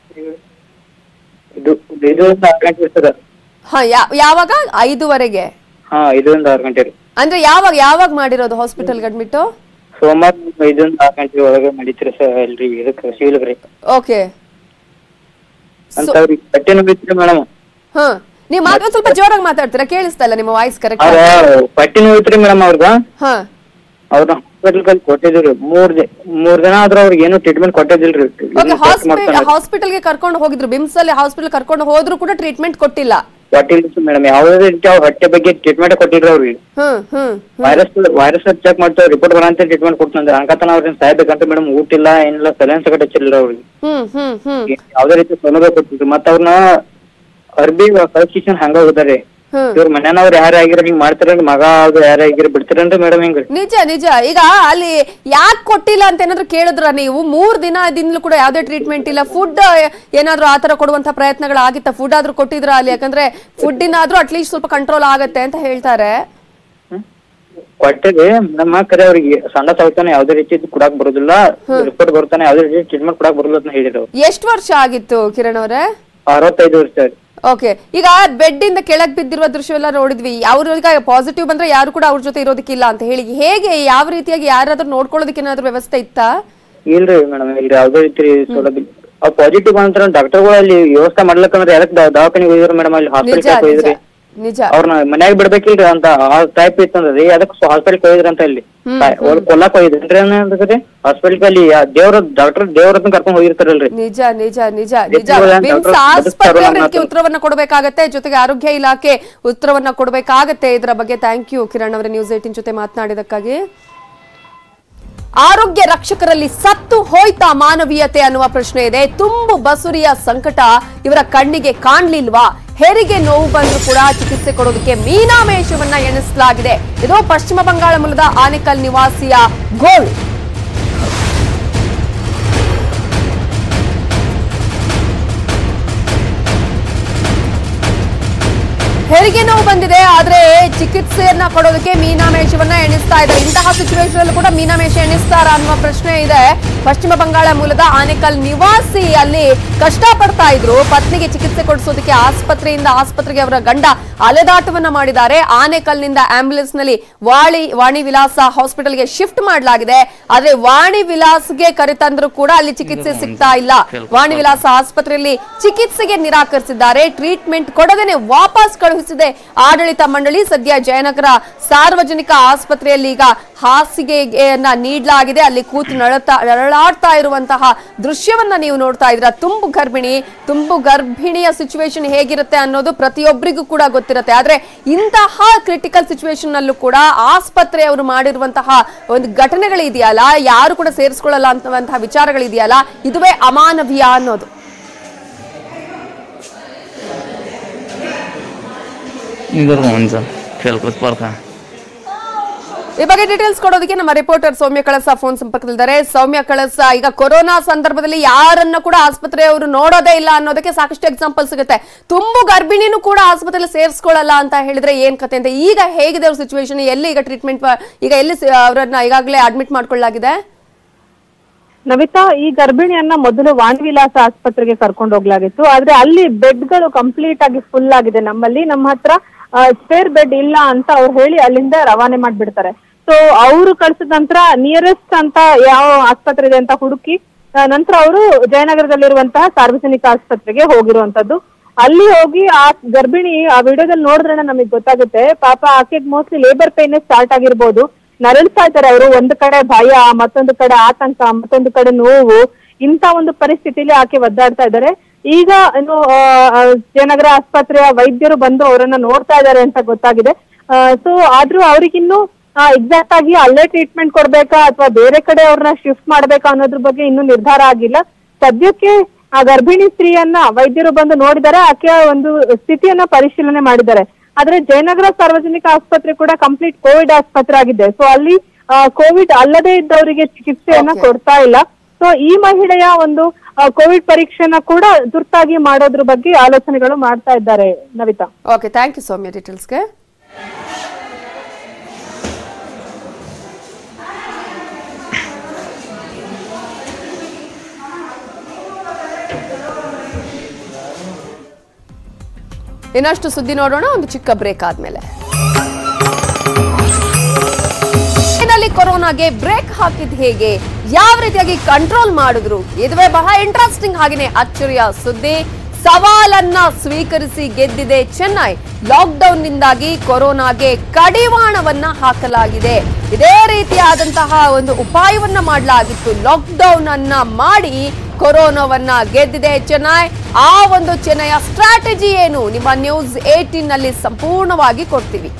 ಇದು ಐದೂರಿಂದ ಆರು ಗಂಟೆ ಸರ್ ಹಾ ಯಾ- ಯಾವಾಗ ಐದುವರೆಗೆ ಹಾ ಐದರಿಂದ ಆರು ಗಂಟೆ ರೀ ಅಂದ್ರೆ ಯಾವಾಗ ಯಾವಾಗ ಮಾಡಿರೋದು ಹಾಸ್ಪಿಟಲ್ಗೆ ಅಡ್ಮಿಟ್ ಸೋಮವಾರ ಐದರಿಂದ ಆರು ಗಂಟೆ ಒಳಗೆ ನಡೀತೀರಿ ಸರ್ ಎಲ್ರಿ ಇದಕ್ಕೆ ಸಿವಿಲ್ಗೆ ರೀ ಓಕೆ ಅಂತ ಅವ್ರಿಗೆ ಹೊಟ್ಟೆ ನೋವಿತ್ರಿ ಮೇಡಮ್ ಹಾ ನೀವು ಮಾತ್ರ ಸ್ವಲ್ಪ ಜೋರಾಗಿ ಮಾತಾಡ್ತೀರಾ ಕೇಳಿಸ್ತಾ ಇಲ್ಲ ನಿಮ್ಮ ವಾಯ್ಸ್ ಕರೆಕ್ಟ್ ಅವ್ರ ಹೊಟ್ಟೆ ನೋವಿತ್ರಿ ಮೇಡಮ್ ಅವ್ರಗ ಹಾ ಅವ್ರನ್ನ ಹಾಸ್ಪಿಟಲ್ ಕಲ್ಲಿ ಕೊಟ್ಟಿದ್ರಿ ಮೂರ್ ದಿ ಮೂರ್ ದಿನ ಆದ್ರ ಅವ್ರಿಗೆ ಏನು ಟ್ರೀಟ್ಮೆಂಟ್ ಕೊಟ್ಟಿದ್ದಿಲ್ರಿ ಓಕೆ ಹಾಸ್ಪಿಟಲ್ ಹಾಸ್ಪಿಟಲ್ಗೆ ಕರ್ಕೊಂಡು ಹೋಗಿದ್ರು ಬಿಮ್ಸ್ ಅಲ್ಲಿ ಹಾಸ್ಪಿಟಲ್ ಕರ್ಕೊಂಡು ಹೋದ್ರು ಕೂಡ ಟ್ರೀಟ್ಮೆಂಟ್ ಕೊಟ್ಟಿಲ್ಲ ಕೊಟ್ಟಿಲ್ಲ ಮೇಡಮ್ ಯಾವುದೇ ರೀತಿ ಅವ್ರ ಹೊಟ್ಟೆ ಬಗ್ಗೆ ಟ್ರೀಟ್ಮೆಂಟ್ ಕೊಟ್ಟಿಲ್ರಿ ಅವ್ರಿಗೆ hmm hmm virus virus check ಮಾಡ್ತಾವ ರಿಪೋರ್ಟ್ ಬರಂತ ಟ್ರೀಟ್ಮೆಂಟ್ ಕೊಡ್ತಂದ್ರೆ ಅನ್ಕತನ ಅವ್ರನ್ನ ಸಾಯ್ಬೇಕಂತ ಮೇಡಮ್ ಊಟ ಇಲ್ಲ ಏನಿಲ್ಲ ಸಲೈನ್ ಸಕಟ್ ಹಚ್ಚಿಲ್ಲ ಅವ್ರಿಗೆ ಹ್ಮ್ ಹ್ಮ್ ಹ್ಮ್ ಯಾವ್ದೇ ರೀತಿ ಸೌಲಭ್ಯ ಕೊಟ್ಟಿದ್ರು ಮತ್ತ ಅವ್ರನ್ನ ಅರ್ಬಿ ಕಳ್ಸಿನ್ ಹಂಗ ಹೋದಾರೆ ಹ್ಮ್ ಇವ್ರ ಮನ್ಯಾನವ್ರು ಯಾರ ಆಗಿರ ಹಿಂಗ್ ಮಾಡ್ತಾರೇನ್ರಿ ಮಗ ಅದು ಯಾರ ಆಗಿರ ಬಿಡ್ತಾರೇನ್ರಿ ಮೇಡಮ್ ಹಿಂಗ್ರಿ ನಿಜ ನಿಜ ಈಗ ಅಲ್ಲಿ ಯಾಕೆ ಕೊಟ್ಟಿಲ್ಲ ಅಂತ ಏನಾದ್ರು ಕೇಳಿದ್ರ ನೀವು ಮೂರ್ ದಿನದಿಂದಲೂ ಕೂಡ ಯಾವ್ದೇ ಟ್ರೀಟ್ಮೆಂಟ್ ಇಲ್ಲ ಫುಡ್ ಏನಾದ್ರು ಆತರ ಕೊಡುವಂತ ಪ್ರಯತ್ನಗಳಾಗಿತ್ತ ಫುಡ್ ಆದ್ರೂ ಕೊಟ್ಟಿದ್ರ ಅಲ್ಲಿ ಯಾಕಂದ್ರೆ ಫುಡ್ ಆದ್ರೂ ಅಟ್ಲೀಸ್ಟ್ ಸ್ವಲ್ಪ ಕಂಟ್ರೋಲ್ ಆಗತ್ತೆ ಅಂತ ಹೇಳ್ತಾರೆ ಕೊಟ್ಟಿರಿ ನಮ್ಮ ಕರೆ ಅವ್ರಿಗೆ ಸಣ್ಣ ಸೌತಾನೆ ಯಾವ್ದೇ ರೀತಿ ಕುಡಾಕ್ ಬರೋದಿಲ್ಲ ರಿಪೋರ್ಟ್ ಬರ್ತಾನೆ ಯಾವ್ದೇ ರೀತಿ ಟ್ರೀಟ್ಮೆಂಟ್ ಕೊಡಾಕ್ ಬರೋಲ್ಲ ಅಂತ ಹೇಳಿದ್ರು ಎಷ್ಟು ವರ್ಷ ಆಗಿತ್ತು ಕಿರಣ್ ಅವರೇ ಅರವತ್ತೈದು ವರ್ಷ ರೀ ಓಕೆ ಈಗ ಬೆಡ್ ಇಂದ ಕೆಳಗ್ ಬಿದ್ದಿರುವ ದೃಶ್ಯವೆಲ್ಲ ನೋಡಿದ್ವಿ ಅವ್ರಿಗೆ ಪಾಸಿಟಿವ್ ಬಂದ್ರೆ ಯಾರು ಕೂಡ ಅವ್ರ ಜೊತೆ ಇರೋದಕ್ಕಿಲ್ಲ ಅಂತ ಹೇಳಿ ಹೇಗೆ ಯಾವ ರೀತಿಯಾಗಿ ಯಾರಾದ್ರೂ ನೋಡ್ಕೊಳ್ಳೋದಕ್ಕೆ ಏನಾದ್ರು ವ್ಯವಸ್ಥೆ ಇತ್ತಾ ಇಲ್ರಿ ಮೇಡಮ್ ಇಲ್ರಿ ಯಾವ್ದೇ ರೀತಿ ಸೌಲಭ್ಯ ಅವ್ ಪಾಸಿಟಿವ್ ಬಂದ್ರ ಡಾಕ್ಟರ್ಗಳು ಅಲ್ಲಿ ವ್ಯವಸ್ಥೆ ಮಾಡ್ಲಕ್ಕಂದ್ರೆ ಯಾರಕ್ ದವಾಖಾನಿಗೆ ಹೋಗಿದ್ರು ಮೇಡಮ್ ಅಲ್ಲಿ ನಿಜ ಹಾಸ್ಪಿಟಲ್ ನಿಜ ಹೋಗಿದ್ರಿ ನಿಜ ಅವ್ರನ್ನ ಮನ್ಯಾಗ ಬಿಡ್ಬೇಕಿಲ್ರಿ ಅಂತ ಟೈಪ್ ಇತ್ತಂದ್ರಿ ಅದಕ್ಕೆ ಹಾಸ್ಪಿಟಲ್ ಹೋಗಿದ್ರಿ ಅಂತ ಇಲ್ಲಿ ಕೊಲ್ಲಾಕ್ ಹೋಗಿದ್ರಿ ಅಂದ್ರೆ ಹಾಸ್ಪಿಟಲ್ ಅಲ್ಲಿ ದೇವ್ರ ಡಾಕ್ಟರ್ ದೇವ್ರನ್ನ ಕರ್ಕೊಂಡ್ ಹೋಗಿರ್ತಾರಲ್ರಿ ನಿಜ ನಿಜ ನಿಜ ನಿಜ ಎತ್ತಿಕೊಳ್ಳಿ ಅಂತ ವಿಮ್ಸ್ ಡಾಕ್ಟರ್ ಆಸ್ಪತ್ರೆ ಬದುಕ್ತಾರಲ್ಲ ಇದಕ್ಕೆ ಉತ್ತರವನ್ನ ಕೊಡಬೇಕಾಗತ್ತೆ ಜೊತೆಗೆ ಆರೋಗ್ಯ ಇಲಾಖೆ ಉತ್ತರವನ್ನ ಕೊಡಬೇಕಾಗತ್ತೆ ಇದರ ಬಗ್ಗೆ ಥ್ಯಾಂಕ್ ಯು ಕಿರಣ್ ಅವರ ನ್ಯೂಸ್ ಏಟಿನ್ ಜೊತೆ ಮಾತನಾಡಿದಕ್ಕಾಗಿ ಆರೋಗ್ಯ ರಕ್ಷಕರಲ್ಲಿ ಸತ್ತು ಹೋಯ್ತಾ ಮಾನವೀಯತೆ ಅನ್ನುವ ಪ್ರಶ್ನೆ ಇದೆ ತುಂಬು ಬಸುರಿಯ ಸಂಕಟ ಇವರ ಕಣ್ಣಿಗೆ ಕಾಣ್ಲಿಲ್ವಾ ಹೆರಿಗೆ ನೋವು ಬಂದ್ರೂ ಕೂಡ ಚಿಕಿತ್ಸೆ ಕೊಡೋದಕ್ಕೆ ಮೀನಾಮೇಷವನ್ನ ಎಣಿಸಲಾಗಿದೆ ಇದು ಪಶ್ಚಿಮ ಬಂಗಾಳ ಮೂಲದ ಆನೇಕಲ್ ನಿವಾಸಿಯ ಗೋಳು ಹೆರಿಗೆ ನೋವು ಬಂದಿದೆ ಆದ್ರೆ ಚಿಕಿತ್ಸೆಯನ್ನ ಕೊಡೋದಕ್ಕೆ ಮೀನಾಮೇಷವನ್ನ ಎಣಿಸ್ತಾ ಇದ್ದಾರೆ ಇಂತಹ ಸಿಚುವೇಶನ್ ಅಲ್ಲೂ ಕೂಡ ಮೀನಾಮೇಷ ಎಣಿಸ್ತಾರ ಅನ್ನುವ ಪ್ರಶ್ನೆ ಇದೆ ಪಶ್ಚಿಮ ಬಂಗಾಳ ಮೂಲದ ಆನೇಕಲ್ ನಿವಾಸಿ ಅಲ್ಲಿ ಕಷ್ಟ ಪಡ್ತಾ ಇದ್ರು ಪತ್ನಿಗೆ ಚಿಕಿತ್ಸೆ ಕೊಡಿಸೋದಕ್ಕೆ ಆಸ್ಪತ್ರೆಯಿಂದ ಆಸ್ಪತ್ರೆಗೆ ಅವರ ಗಂಡ ಅಲೆದಾಟವನ್ನ ಮಾಡಿದ್ದಾರೆ ಆನೇಕಲ್ನಿಂದ ಆಂಬ್ಯುಲೆನ್ಸ್ ನಲ್ಲಿ ವಾಣಿ ವಾಣಿ ವಿಲಾಸ ಹಾಸ್ಪಿಟಲ್ಗೆ ಶಿಫ್ಟ್ ಮಾಡಲಾಗಿದೆ ಆದ್ರೆ ವಾಣಿ ವಿಲಾಸ್ಗೆ ಕರೆತಂದ್ರು ಕೂಡ ಅಲ್ಲಿ ಚಿಕಿತ್ಸೆ ಸಿಗ್ತಾ ಇಲ್ಲ ವಾಣಿ ವಿಲಾಸ ಆಸ್ಪತ್ರೆಯಲ್ಲಿ ಚಿಕಿತ್ಸೆಗೆ ನಿರಾಕರಿಸಿದ್ದಾರೆ ಟ್ರೀಟ್ಮೆಂಟ್ ಕೊಡದೇನೆ ವಾಪಸ್ ಕಳುಹಿಸಿದೆ ಆಡಳಿತ ಮಂಡಳಿ ಸದ್ಯ ಜಯನಗರ ಸಾರ್ವಜನಿಕ ಆಸ್ಪತ್ರೆಯಲ್ಲಿ ಈಗ ಹಾಸಿಗೆಯನ್ನ ನೀಡಲಾಗಿದೆ ಅಲ್ಲಿ ಕೂತು ನಳತಾ ನರಳಾಡ್ತಾ ಇರುವಂತಹ ದೃಶ್ಯವನ್ನ ನೀವು ನೋಡ್ತಾ ಇದ್ರ ತುಂಬು ಗರ್ಭಿಣಿ ತುಂಬು ಗರ್ಭಿಣಿಯ ಸಿಚುವೇಶನ್ ಹೇಗಿರುತ್ತೆ ಅನ್ನೋದು ಪ್ರತಿಯೊಬ್ಬರಿಗೂ ಕೂಡ ಗೊತ್ತಿರುತ್ತೆ ಆದ್ರೆ ಇಂತಹ ಕ್ರಿಟಿಕಲ್ ಸಿಚುವೇಶನ್ ನಲ್ಲೂ ಕೂಡ ಆಸ್ಪತ್ರೆಯವರು ಮಾಡಿರುವಂತಹ ಒಂದು ಘಟನೆಗಳಿದೆಯಲ್ಲ ಯಾರು ಕೂಡ ಸೇರಿಸ್ಕೊಳ್ಳಲ್ಲ ಅಂತವಂತಹ ವಿಚಾರಗಳಿದೆಯಲ್ಲ ಇದುವೇ ಅಮಾನವೀಯ ಅನ್ನೋದು इधर कौन सा खेल कुछ पर था ಈ ಬಗ್ಗೆ ಡೀಟೇಲ್ಸ್ ಕೊಡೋದಕ್ಕೆ ನಮ್ಮ ರಿಪೋರ್ಟರ್ ಸೌಮ್ಯ ಕಳಸ ಫೋನ್ ಸಂಪರ್ಕದಲ್ಲಿದ್ದಾರೆ ಸೌಮ್ಯ ಕಳಸ ಈಗ ಕೊರೋನಾ ಸಂದರ್ಭದಲ್ಲಿ ಯಾರನ್ನ ಕೂಡ ಆಸ್ಪತ್ರೆಯವರು ನೋಡೋದೇ ಇಲ್ಲ ಅನ್ನೋದಕ್ಕೆ ಸಾಕಷ್ಟು ಎಕ್ಸಾಂಪಲ್ ಸಿಗುತ್ತೆ ತುಂಬು ಗರ್ಭಿಣಿನೂ ಕೂಡ ಆಸ್ಪತ್ರೆಯಲ್ಲಿ ಸೇರಿಸ್ಕೊಳ್ಳಲ್ಲ ಅಂತ ಹೇಳಿದ್ರೆ ಏನ್ ಕತೆ ಅಂತ ಈಗ ಹೇಗಿದೆ ಅವ್ರ ಸಿಚುವೇಶನ್ ಎಲ್ಲಿ ಈಗ ಟ್ರೀಟ್ಮೆಂಟ್ ಈಗ ಎಲ್ಲಿ ಸ- ಅವರನ್ನ ಈಗಾಗಲೇ ಅಡ್ಮಿಟ್ ಮಾಡ್ಕೊಳ್ಳಲಾಗಿದೆ ನವಿತಾ ಈ ಗರ್ಭಿಣಿಯನ್ನ ಮೊದಲು ವಾಣಿವಿಲಾಸ ಆಸ್ಪತ್ರೆಗೆ ಕರ್ಕೊಂಡು ಹೋಗ್ಲಾಗಿತ್ತು ಆದ್ರೆ ಅಲ್ಲಿ ಬೆಡ್ಗಳು ಕಂಪ್ಲೀಟ್ ಆಗಿ ಫುಲ್ ಆಗಿದೆ ನಮ್ಮಲ್ಲಿ ನಮ್ಮ ಹತ್ರ ಸ್ಪೇರ್ ಬೆಡ್ ಇಲ್ಲ ಅಂತ ಅವ್ರು ಹೇಳಿ ಅಲ್ಲಿಂದ ರವಾನೆ ಮಾಡ್ಬಿಡ್ತಾರೆ ಸೊ ಅವರು ಕಳ್ಸಿದ ನಂತರ ನಿಯರೆಸ್ಟ್ ಅಂತ ಯಾವ ಆಸ್ಪತ್ರೆ ಇದೆ ಅಂತ ಹುಡುಕಿ ಆ, ನಂತರ ಅವರು ಜಯನಗರದಲ್ಲಿರುವಂತಹ ಸಾರ್ವಜನಿಕ ಆಸ್ಪತ್ರೆಗೆ ಹೋಗಿರುವಂತದ್ದು ಅಲ್ಲಿ ಹೋಗಿ ಆ ಗರ್ಭಿಣಿ ಆ ವಿಡಿಯೋದಲ್ಲಿ ನೋಡಿದ್ರೆ ನಮಗೆ ಗೊತ್ತಾಗುತ್ತೆ ಪಾಪ ಆಕೆಗೆ ಮೋಸ್ಟ್ಲಿ ಲೇಬರ್ ಪೇನ್ ಸ್ಟಾರ್ಟ್ ಆಗಿರ್ಬೋದು ನರಳ್ತಾ ಇದ್ದಾರೆ ಅವರು ಒಂದು ಕಡೆ ಭಯ ಮತ್ತೊಂದು ಕಡೆ ಆತಂಕ ಮತ್ತೊಂದು ಕಡೆ ನೋವು ಇಂತ ಒಂದು ಪರಿಸ್ಥಿತಿಲಿ ಆಕೆ ಒದ್ದಾಡ್ತಾ ಇದ್ದಾರೆ ಈಗ ಏನು ಆ, ಆ, ಜಯನಗರ ಆಸ್ಪತ್ರೆಯ ವೈದ್ಯರು ಬಂದು ಅವರನ್ನ ನೋಡ್ತಾ ಇದ್ದಾರೆ ಅಂತ ಗೊತ್ತಾಗಿದೆ ಸೊ ಆದ್ರೂ ಅವ್ರಿಗಿನ್ನು ಎಕ್ಸಾಕ್ಟ್ ಆಗಿ ಅಲ್ಲೇ ಟ್ರೀಟ್ಮೆಂಟ್ ಕೊಡ್ಬೇಕಾ ಅಥವಾ ಬೇರೆ ಕಡೆ ಅವ್ರನ್ನ ಶಿಫ್ಟ್ ಮಾಡ್ಬೇಕಾ ಅನ್ನೋದ್ರ ಬಗ್ಗೆ ಇನ್ನೂ ನಿರ್ಧಾರ ಆಗಿಲ್ಲ ಸದ್ಯಕ್ಕೆ ಆ ಗರ್ಭಿಣಿ ಸ್ತ್ರೀಯನ್ನ ವೈದ್ಯರು ಬಂದು ನೋಡಿದ್ದಾರೆ ಆಕೆಯ ಒಂದು ಸ್ಥಿತಿಯನ್ನ ಪರಿಶೀಲನೆ ಮಾಡಿದ್ದಾರೆ ಆದ್ರೆ ಜಯನಗರ ಸಾರ್ವಜನಿಕ ಆಸ್ಪತ್ರೆ ಕೂಡ ಕಂಪ್ಲೀಟ್ ಕೋವಿಡ್ ಆಸ್ಪತ್ರೆ ಆಗಿದೆ ಸೊ ಅಲ್ಲಿ ಕೋವಿಡ್ ಅಲ್ಲದೆ ಇದ್ದವರಿಗೆ ಚಿಕಿತ್ಸೆಯನ್ನ Okay. ಕೊಡ್ತಾ ಇಲ್ಲ ಸೊ ಈ ಮಹಿಳೆಯ ಒಂದು ಕೋವಿಡ್ ಪರೀಕ್ಷೆನ ಕೂಡ ತುರ್ತಾಗಿ ಮಾಡೋದ್ರ ಬಗ್ಗೆ ಆಲೋಚನೆಗಳು ಮಾಡ್ತಾ ಇದ್ದಾರೆ Navitha okay thank you Soumya ಡೀಟೇಲ್ಸ್ಗೆ ಇನ್ನಷ್ಟು ಸುದ್ದಿ ನೋಡೋಣ ಒಂದು ಚಿಕ್ಕ ಬ್ರೇಕ್ ಆದ್ಮೇಲೆ ನಲ್ಲಿ ಕೊರೋನಾಗೆ ಬ್ರೇಕ್ ಹಾಕಿದ್ ಹೇಗೆ ಯಾವ ರೀತಿಯಾಗಿ ಕಂಟ್ರೋಲ್ ಮಾಡಿದ್ರು ಇದುವೇ ಬಹಳ ಇಂಟ್ರೆಸ್ಟಿಂಗ್ ಹಾಗೇನೆ ಅಚ್ಚರಿಯ ಸುದ್ದಿ ಸವಾಲನ್ನ ಸ್ವೀಕರಿಸಿ ಗೆದ್ದಿದೆ ಚೆನ್ನೈ ಲಾಕ್ಡೌನ್ ನಿಂದಾಗಿ ಕೊರೋನಾಗೆ ಕಡಿವಾಣವನ್ನ ಹಾಕಲಾಗಿದೆ ಇದೇ ರೀತಿಯಾದಂತಹ ಒಂದು ಉಪಾಯವನ್ನ ಮಾಡಲಾಗಿತ್ತು ಲಾಕ್ಡೌನ್ ಅನ್ನ ಮಾಡಿ ಕೊರೋನಾವನ್ನ ಗೆದ್ದಿದೆ ಚೆನ್ನೈ ಆ ಒಂದು ಚೆನ್ನೈಯ ಸ್ಟ್ರಾಟಜಿ ಏನು ನಿಮ್ಮ ನ್ಯೂಸ್ ಏಟೀನ್ ನಲ್ಲಿ ಸಂಪೂರ್ಣವಾಗಿ ಕೊಡ್ತೀವಿ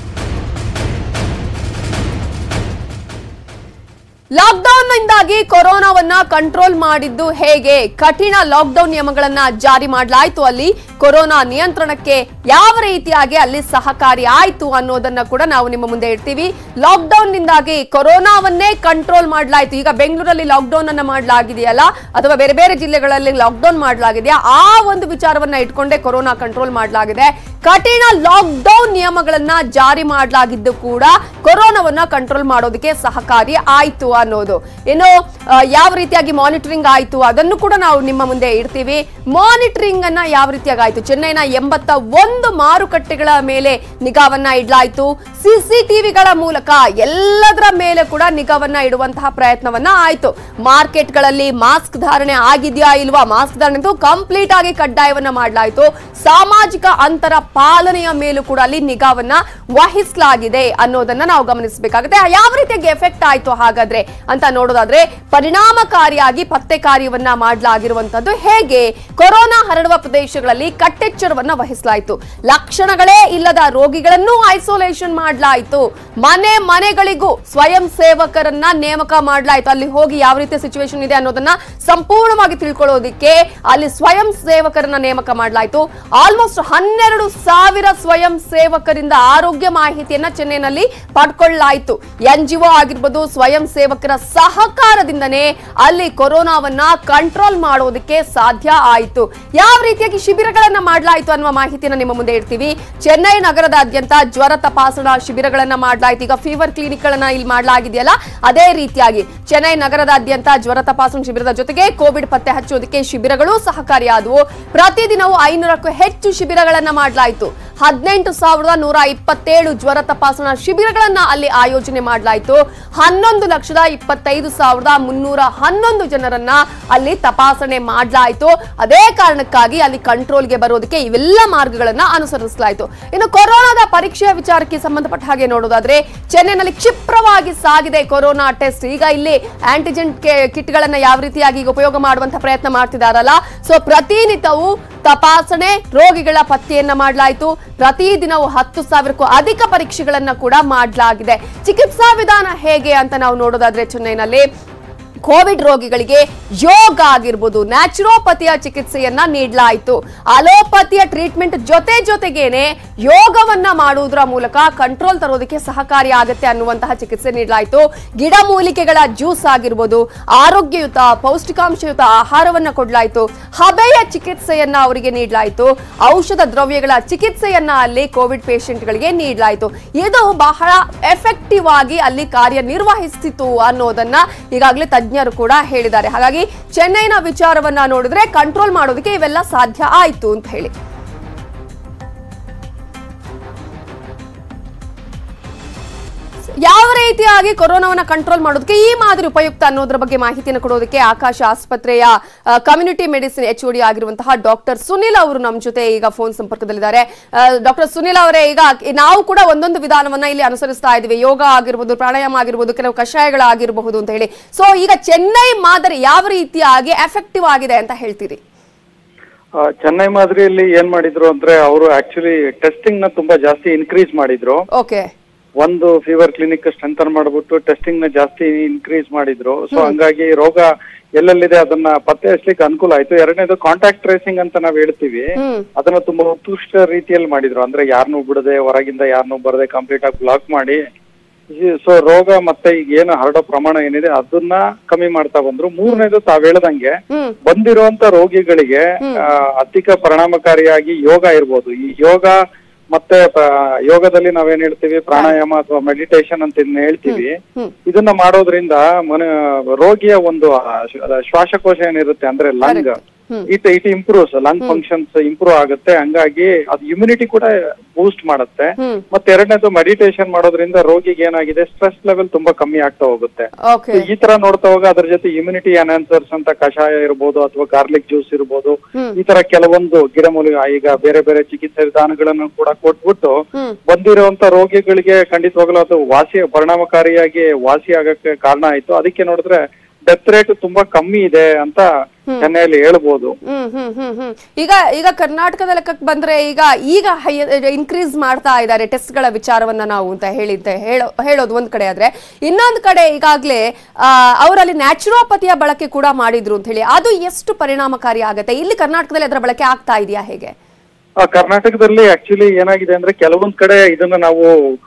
ಲಾಕ್ಡೌನ್ ನಿಂದಾಗಿ ಕೊರೋನಾವನ್ನ ಕಂಟ್ರೋಲ್ ಮಾಡಿದ್ದು ಹೇಗೆ ಕಠಿಣ ಲಾಕ್ಡೌನ್ ನಿಯಮಗಳನ್ನ ಜಾರಿ ಮಾಡಲಾಯಿತು ಅಲ್ಲಿ ಕೊರೋನಾ ನಿಯಂತ್ರಣಕ್ಕೆ ಯಾವ ರೀತಿಯಾಗಿ ಅಲ್ಲಿ ಸಹಕಾರಿ ಆಯ್ತು ಅನ್ನೋದನ್ನ ಕೂಡ ನಾವು ನಿಮ್ಮ ಮುಂದೆ ಇಡ್ತೀವಿ ಲಾಕ್ಡೌನ್ ನಿಂದಾಗಿ ಕೊರೋನಾವನ್ನೇ ಕಂಟ್ರೋಲ್ ಮಾಡಲಾಯಿತು ಈಗ ಬೆಂಗಳೂರಲ್ಲಿ ಲಾಕ್ಡೌನ್ ಅನ್ನ ಮಾಡಲಾಗಿದೆಯಲ್ಲ ಅಥವಾ ಬೇರೆ ಬೇರೆ ಜಿಲ್ಲೆಗಳಲ್ಲಿ ಲಾಕ್ಡೌನ್ ಮಾಡಲಾಗಿದೆಯಾ ಆ ಒಂದು ವಿಚಾರವನ್ನ ಇಟ್ಕೊಂಡೇ ಕೊರೋನಾ ಕಂಟ್ರೋಲ್ ಮಾಡಲಾಗಿದೆ ಕಠಿಣ ಲಾಕ್ಡೌನ್ ನಿಯಮಗಳನ್ನ ಜಾರಿ ಮಾಡಲಾಗಿದ್ದು ಕೂಡ ಕೊರೋನಾವನ್ನ ಕಂಟ್ರೋಲ್ ಮಾಡೋದಕ್ಕೆ ಸಹಕಾರಿ ಆಯ್ತು ಅನ್ನೋದು ಇನ್ನು ಆ, ಯಾವ ರೀತಿಯಾಗಿ ಮಾನಿಟರಿಂಗ್ ಆಯ್ತು ಅದನ್ನು ಕೂಡ ನಾವು ನಿಮ್ಮ ಮುಂದೆ ಇಡ್ತೀವಿ ಮಾನಿಟರಿಂಗ್ ಅನ್ನ ಯಾವ ರೀತಿಯಾಗಿ ಆಯ್ತು ಮಾಡಲಾಯಿತು ಚೆನ್ನೈನ ಎಂಬತ್ತ ಒಂದು ಮಾರುಕಟ್ಟೆಗಳ ಮೇಲೆ ನಿಗಾವನ್ನ ಇಡಲಾಯಿತು ಸಿಸಿಟಿವಿಗಳ ಮೂಲಕ ಎಲ್ಲದರ ಮೇಲೆ ಕೂಡ ನಿಗಾವನ್ನ ಇಡುವಂತಹ ಪ್ರಯತ್ನವನ್ನ ಆಯಿತು ಮಾರ್ಕೆಟ್ಗಳಲ್ಲಿ ಮಾಸ್ಕ್ ಧಾರಣೆ ಆಗಿದೆಯಾ ಇಲ್ವಾ ಮಾಸ್ಕ್ ಧಾರಣೆ ಅಂತೂ ಕಂಪ್ಲೀಟ್ ಆಗಿ ಕಡ್ಡಾಯವನ್ನ ಮಾಡಲಾಯಿತು ಸಾಮಾಜಿಕ ಅಂತರ ಪಾಲನೆಯ ಮೇಲೂ ಕೂಡ ಅಲ್ಲಿ ನಿಗಾವನ್ನ ವಹಿಸಲಾಗಿದೆ ಅನ್ನೋದನ್ನ ನಾವು ಗಮನಿಸಬೇಕಾಗುತ್ತೆ ಯಾವ ರೀತಿಯಾಗಿ ಎಫೆಕ್ಟ್ ಆಯ್ತು ಹಾಗಾದ್ರೆ ಅಂತ ನೋಡೋದಾದ್ರೆ ಪರಿಣಾಮಕಾರಿಯಾಗಿ ಪತ್ತೆ ಕಾರ್ಯವನ್ನ ಮಾಡಲಾಗಿರುವಂತದ್ದು ಹೇಗೆ ಕೊರೋನಾ ಹರಡುವ ಪ್ರದೇಶಗಳಲ್ಲಿ ಕಟ್ಟೆಚ್ಚರವನ್ನ ವಹಿಸಲಾಯಿತು ಲಕ್ಷಣಗಳೇ ಇಲ್ಲದ ರೋಗಿಗಳನ್ನು ಐಸೋಲೇಷನ್ ಮಾಡಲಾಯಿತು ಮನೆ ಮನೆಗಳಿಗೂ ಸ್ವಯಂ ಸೇವಕರನ್ನ ನೇಮಕ ಮಾಡಲಾಯಿತು ಅಲ್ಲಿ ಹೋಗಿ ಯಾವ ರೀತಿಯ ಸಿಚುವೇಶನ್ ಇದೆ ಅನ್ನೋದನ್ನ ಸಂಪೂರ್ಣವಾಗಿ ತಿಳ್ಕೊಳ್ಳೋದಿಕ್ಕೆ ಅಲ್ಲಿ ಸ್ವಯಂ ಸೇವಕರನ್ನ ನೇಮಕ ಮಾಡಲಾಯಿತು ಆಲ್ಮೋಸ್ಟ್ ಹನ್ನೆರಡು ಸಾವಿರ ಸ್ವಯಂ ಸೇವಕರಿಂದ ಆರೋಗ್ಯ ಮಾಹಿತಿಯನ್ನ ಚೆನ್ನೈನಲ್ಲಿ ಪಡ್ಕೊಳ್ಳಾಯಿತು ಎನ್ ಜಿಒ ಆಗಿರ್ಬೋದು ಸ್ವಯಂ ಸೇವಕರ ಸಹಕಾರದಿಂದನೇ ಅಲ್ಲಿ ಕೊರೋನಾವನ್ನ ಕಂಟ್ರೋಲ್ ಮಾಡೋದಕ್ಕೆ ಸಾಧ್ಯ ಆಯಿತು ಯಾವ ರೀತಿಯಾಗಿ ಶಿಬಿರಗಳನ್ನ ಮಾಡಲಾಯಿತು ಅನ್ನುವ ಮಾಹಿತಿಯನ್ನ ನಿಮ್ಮ ಮುಂದೆ ಇಡ್ತೀವಿ ಚೆನ್ನೈ ನಗರದಾದ್ಯಂತ ಜ್ವರ ತಪಾಸಣಾ ಶಿಬಿರಗಳನ್ನ ಮಾಡಲಾಯಿತು ಈಗ ಫೀವರ್ ಕ್ಲಿನಿಕ್ ಗಳನ್ನ ಇಲ್ಲಿ ಮಾಡಲಾಗಿದೆಯಲ್ಲ ಅದೇ ರೀತಿಯಾಗಿ ಚೆನ್ನೈ ನಗರದಾದ್ಯಂತ ಜ್ವರ ತಪಾಸಣಾ ಶಿಬಿರದ ಜೊತೆಗೆ ಕೋವಿಡ್ ಪತ್ತೆ ಹಚ್ಚೋದಕ್ಕೆ ಶಿಬಿರಗಳು ಸಹಕಾರಿಯಾದವು ಪ್ರತಿದಿನವೂ ಐನೂರಕ್ಕೂ ಹೆಚ್ಚು ಶಿಬಿರಗಳನ್ನ ಮಾಡಲಾಯಿತು ಹದಿನೆಂಟು ಸಾವಿರದ ನೂರ ಇಪ್ಪತ್ತೇಳು ಜ್ವರ ತಪಾಸಣಾ ಶಿಬಿರಗಳನ್ನ ಅಲ್ಲಿ ಆಯೋಜನೆ ಮಾಡಲಾಯಿತು ಹನ್ನೊಂದು ಲಕ್ಷದ ಇಪ್ಪತ್ತೈದು ಸಾವಿರದ ಮುನ್ನೂರ ಹನ್ನೊಂದು ಜನರನ್ನ ಅಲ್ಲಿ ತಪಾಸಣೆ ಮಾಡಲಾಯಿತು ಅದೇ ಕಾರಣಕ್ಕಾಗಿ ಅಲ್ಲಿ ಕಂಟ್ರೋಲ್ಗೆ ಬರೋದಕ್ಕೆ ಇವೆಲ್ಲ ಮಾರ್ಗಗಳನ್ನ ಅನುಸರಿಸಲಾಯಿತು ಇನ್ನು ಕೊರೋನಾದ ಪರೀಕ್ಷೆಯ ವಿಚಾರಕ್ಕೆ ಸಂಬಂಧಪಟ್ಟ ಹಾಗೆ ನೋಡೋದಾದ್ರೆ ಚೆನ್ನೈನಲ್ಲಿ ಕ್ಷಿಪ್ರವಾಗಿ ಸಾಗಿದೆ ಕೊರೋನಾ ಟೆಸ್ಟ್ ಈಗ ಇಲ್ಲಿ ಆಂಟಿಜೆನ್ ಕಿಟ್ಗಳನ್ನ ಯಾವ ರೀತಿಯಾಗಿ ಈಗ ಉಪಯೋಗ ಮಾಡುವಂತ ಪ್ರಯತ್ನ ಮಾಡ್ತಿದಾರಲ್ಲ ಸೊ ಪ್ರತಿನಿತ್ಯವೂ ತಪಾಸಣೆ ರೋಗಿಗಳ ಪತ್ತೆಯನ್ನ ಮಾಡಲಾಯಿತು ಪ್ರತಿದಿನವೂ ಹತ್ತು ಸಾವಿರಕ್ಕೂ ಅಧಿಕ ಪರೀಕ್ಷೆಗಳನ್ನ ಕೂಡ ಮಾಡಲಾಗಿದೆ ಚಿಕಿತ್ಸಾ ವಿಧಾನ ಹೇಗೆ ಅಂತ ನಾವು ನೋಡೋದಾದ್ರೆ ಚೆನ್ನೈನಲ್ಲಿ ಕೋವಿಡ್ ರೋಗಿಗಳಿಗೆ ಯೋಗ ಆಗಿರ್ಬೋದು ನ್ಯಾಚುರೋಪತಿಯ ಚಿಕಿತ್ಸೆಯನ್ನ ನೀಡಲಾಯಿತು ಅಲೋಪತಿಯ ಟ್ರೀಟ್ಮೆಂಟ್ ಜೊತೆ ಜೊತೆಗೇನೆ ಯೋಗವನ್ನ ಮಾಡುವುದರ ಮೂಲಕ ಕಂಟ್ರೋಲ್ ತರೋದಕ್ಕೆ ಸಹಕಾರಿ ಆಗುತ್ತೆ ಅನ್ನುವಂತಹ ಚಿಕಿತ್ಸೆ ನೀಡಲಾಯಿತು ಗಿಡಮೂಲಿಕೆಗಳ ಜ್ಯೂಸ್ ಆಗಿರ್ಬೋದು ಆರೋಗ್ಯಯುತ ಪೌಷ್ಟಿಕಾಂಶಯುತ ಆಹಾರವನ್ನ ಕೊಡಲಾಯಿತು ಹಬೆಯ ಚಿಕಿತ್ಸೆಯನ್ನ ಅವರಿಗೆ ನೀಡಲಾಯಿತು ಔಷಧ ದ್ರವ್ಯಗಳ ಚಿಕಿತ್ಸೆಯನ್ನ ಅಲ್ಲಿ ಕೋವಿಡ್ ಪೇಷಂಟ್ಗಳಿಗೆ ನೀಡಲಾಯಿತು ಇದು ಬಹಳ ಎಫೆಕ್ಟಿವ್ ಆಗಿ ಅಲ್ಲಿ ಕಾರ್ಯನಿರ್ವಹಿಸ್ತಿತ್ತು ಅನ್ನೋದನ್ನ ಈಗಾಗಲೇ ತಜ್ಞರು ಕೂಡ ಹೇಳಿದ್ದಾರೆ ಹಾಗಾಗಿ ಚೆನ್ನೈನ ವಿಚಾರವನ್ನ ನೋಡಿದ್ರೆ ಕಂಟ್ರೋಲ್ ಮಾಡೋದಕ್ಕೆ ಇವೆಲ್ಲ ಸಾಧ್ಯ ಆಯ್ತು ಅಂತ ಹೇಳಿ ಯಾವ ರೀತಿಯಾಗಿ ಕೊರೋನಾವನ್ನ ಕಂಟ್ರೋಲ್ ಮಾಡೋದಕ್ಕೆ ಈ ಮಾದರಿ ಉಪಯುಕ್ತ ಅನ್ನೋದ್ರ ಬಗ್ಗೆ ಮಾಹಿತಿಯನ್ನು ಕೊಡೋದಕ್ಕೆ ಆಕಾಶ ಆಸ್ಪತ್ರೆಯ ಕಮ್ಯುನಿಟಿ ಮೆಡಿಸಿನ್ ಎಚ್ ಡಿ ಆಗಿರುವಂತಹ ಡಾಕ್ಟರ್ ಸುನಿಲ್ ಅವರು ನಮ್ಮ ಜೊತೆ ಈಗ ಫೋನ್ ಸಂಪರ್ಕದಲ್ಲಿದ್ದಾರೆ ಡಾಕ್ಟರ್ ಸುನಿಲ್ ಅವರೇ ಈಗ ನಾವು ಕೂಡ ಒಂದೊಂದು ವಿಧಾನವನ್ನ ಇಲ್ಲಿ ಅನುಸರಿಸ್ತಾ ಇದ್ದೀವಿ ಯೋಗ ಆಗಿರ್ಬೋದು ಪ್ರಾಣಾಯಾಮ ಆಗಿರ್ಬೋದು ಕೆಲವು ಕಷಾಯಗಳಾಗಿರಬಹುದು ಅಂತ ಹೇಳಿ ಸೊ ಈಗ ಚೆನ್ನೈ ಮಾದರಿ ಯಾವ ರೀತಿಯಾಗಿ ಎಫೆಕ್ಟಿವ್ ಆಗಿದೆ ಅಂತ ಹೇಳ್ತೀರಿ ಆ, ಚೆನ್ನೈ ಮಾದರಿಯಲ್ಲಿ ಏನ್ ಮಾಡಿದ್ರು ಅಂದ್ರೆ ಅವರು ಆಕ್ಚುಲಿ ಟೆಸ್ಟಿಂಗ್ ನ ತುಂಬಾ ಜಾಸ್ತಿ ಇನ್ಕ್ರೀಸ್ ಮಾಡಿದ್ರು ಓಕೆ ಒಂದು ಫೀವರ್ ಕ್ಲಿನಿಕ್ ಸ್ಟ್ರೆಂಥನ್ ಮಾಡ್ಬಿಟ್ಟು ಟೆಸ್ಟಿಂಗ್ ನ ಜಾಸ್ತಿ ಇನ್ಕ್ರೀಸ್ ಮಾಡಿದ್ರು ಸೊ ಹಂಗಾಗಿ ರೋಗ ಎಲ್ಲೆಲ್ಲಿದೆ ಅದನ್ನ ಪತ್ತೆ ಹಚ್ಚಲಿಕ್ಕೆ ಅನುಕೂಲ ಆಯ್ತು ಎರಡನೇದು ಕಾಂಟ್ಯಾಕ್ಟ್ ಟ್ರೇಸಿಂಗ್ ಅಂತ ನಾವ್ ಹೇಳ್ತೀವಿ ಅದನ್ನ ತುಂಬಾ ಉತ್ಕೃಷ್ಟ ರೀತಿಯಲ್ಲಿ ಮಾಡಿದ್ರು ಅಂದ್ರೆ ಯಾರನ್ನೂ ಬಿಡದೆ ಹೊರಗಿಂದ ಯಾರನ್ನೂ ಬರದೆ ಕಂಪ್ಲೀಟ್ ಆಗಿ ಬ್ಲಾಕ್ ಮಾಡಿ ಸೊ ರೋಗ ಮತ್ತೆ ಈಗ ಏನು ಹರಡೋ ಪ್ರಮಾಣ ಏನಿದೆ ಅದನ್ನ ಕಮ್ಮಿ ಮಾಡ್ತಾ ಬಂದ್ರು ಮೂರನೇದು ತಾವ್ ಹೇಳ್ದಂಗೆ ಬಂದಿರುವಂತ ರೋಗಿಗಳಿಗೆ ಆ, ಅಧಿಕ ಪರಿಣಾಮಕಾರಿಯಾಗಿ ಯೋಗ ಇರ್ಬೋದು ಈ ಯೋಗ ಮತ್ತೆ ಪ- ಯೋಗದಲ್ಲಿ ನಾವೇನ್ ಹೇಳ್ತೀವಿ ಪ್ರಾಣಾಯಾಮ ಅಥವಾ ಮೆಡಿಟೇಷನ್ ಅಂತ ಇದನ್ನ ಹೇಳ್ತೀವಿ ಇದನ್ನ ಮಾಡೋದ್ರಿಂದ ಮನ ರೋಗಿಯ ಒಂದು ಆ, ಶ್ವ- ಶ್ವಾಸಕೋಶ ಏನಿರುತ್ತೆ ಅಂದ್ರೆ lung it it improves lung functions improve ಆಗುತ್ತೆ ಹಂಗಾಗಿ ಅದು ಇಮ್ಯುನಿಟಿ ಕೂಡ ಬೂಸ್ಟ್ ಮಾಡುತ್ತೆ ಮತ್ತೆ ಎರಡನೇದು ಮೆಡಿಟೇಷನ್ ಮಾಡೋದ್ರಿಂದ ರೋಗಿಗೆ ಏನಾಗಿದೆ ಸ್ಟ್ರೆಸ್ ಲೆವೆಲ್ ತುಂಬಾ ಕಮ್ಮಿ ಆಗ್ತಾ ಹೋಗುತ್ತೆ ಓಕೆ ಈ ತರ ನೋಡ್ತಾ ಹೋಗ ಅದ್ರ ಜೊತೆ ಇಮ್ಯುನಿಟಿ ಎನ್ಹಾನ್ಸರ್ಸ್ ಅಂತ ಕಷಾಯ ಇರ್ಬೋದು ಅಥವಾ ಗಾರ್ಲಿಕ್ ಜ್ಯೂಸ್ ಇರ್ಬೋದು ಈ ತರ ಕೆಲವೊಂದು ಗಿಡಮೂಲಿಕೆ ಈಗ ಬೇರೆ ಬೇರೆ ಚಿಕಿತ್ಸೆ ವಿಧಾನಗಳನ್ನು ಕೂಡ ಕೊಟ್ಬಿಟ್ಟು ಬಂದಿರುವಂತ ರೋಗಿಗಳಿಗೆ ಖಂಡಿತವಾಗ್ಲೂ ಅದು ವಾಸಿ ಪರಿಣಾಮಕಾರಿಯಾಗಿ ವಾಸಿ ಆಗಕ್ಕೆ ಕಾರಣ ಆಯ್ತು ಅದಕ್ಕೆ ನೋಡಿದ್ರೆ ಡೆತ್ ರೇಟ್ ತುಂಬಾ ಕಮ್ಮಿ ಇದೆ ಅಂತ ಚೆನ್ನೈಯಲ್ಲಿ ಹೇಳ್ಬೋದು ಹ್ಮ್ ಹ್ಮ್ ಹ್ಮ್ ಹ್ಮ್ ಈಗ ಈಗ ಕರ್ನಾಟಕದ ಲೆಕ್ಕಕ್ಕೆ ಬಂದ್ರೆ ಈಗ ಈಗ ಇನ್ಕ್ರೀಸ್ ಮಾಡ್ತಾ ಇದ್ದಾರೆ ಟೆಸ್ಟ್ಗಳ ವಿಚಾರವನ್ನ ನಾವು ಅಂತ ಹೇಳಿದ್ದೆ ಹೇಳೋ ಹೇಳೋದು ಒಂದ್ ಕಡೆ ಆದ್ರೆ ಇನ್ನೊಂದ್ ಕಡೆ ಈಗಾಗ್ಲೇ ಆ, ಅವರಲ್ಲಿ ನ್ಯಾಚುರೋಪತಿಯ ಬಳಕೆ ಕೂಡ ಮಾಡಿದ್ರು ಅಂತ ಹೇಳಿ ಅದು ಎಷ್ಟು ಪರಿಣಾಮಕಾರಿ ಆಗತ್ತೆ ಇಲ್ಲಿ ಕರ್ನಾಟಕದಲ್ಲಿ ಅದರ ಬಳಕೆ ಆಗ್ತಾ ಇದೆಯಾ ಹೇಗೆ ಆ, ಕರ್ನಾಟಕದಲ್ಲಿ ಆಕ್ಚುಲಿ ಏನಾಗಿದೆ ಅಂದ್ರೆ ಕೆಲವೊಂದ್ ಕಡೆ ಇದನ್ನ ನಾವು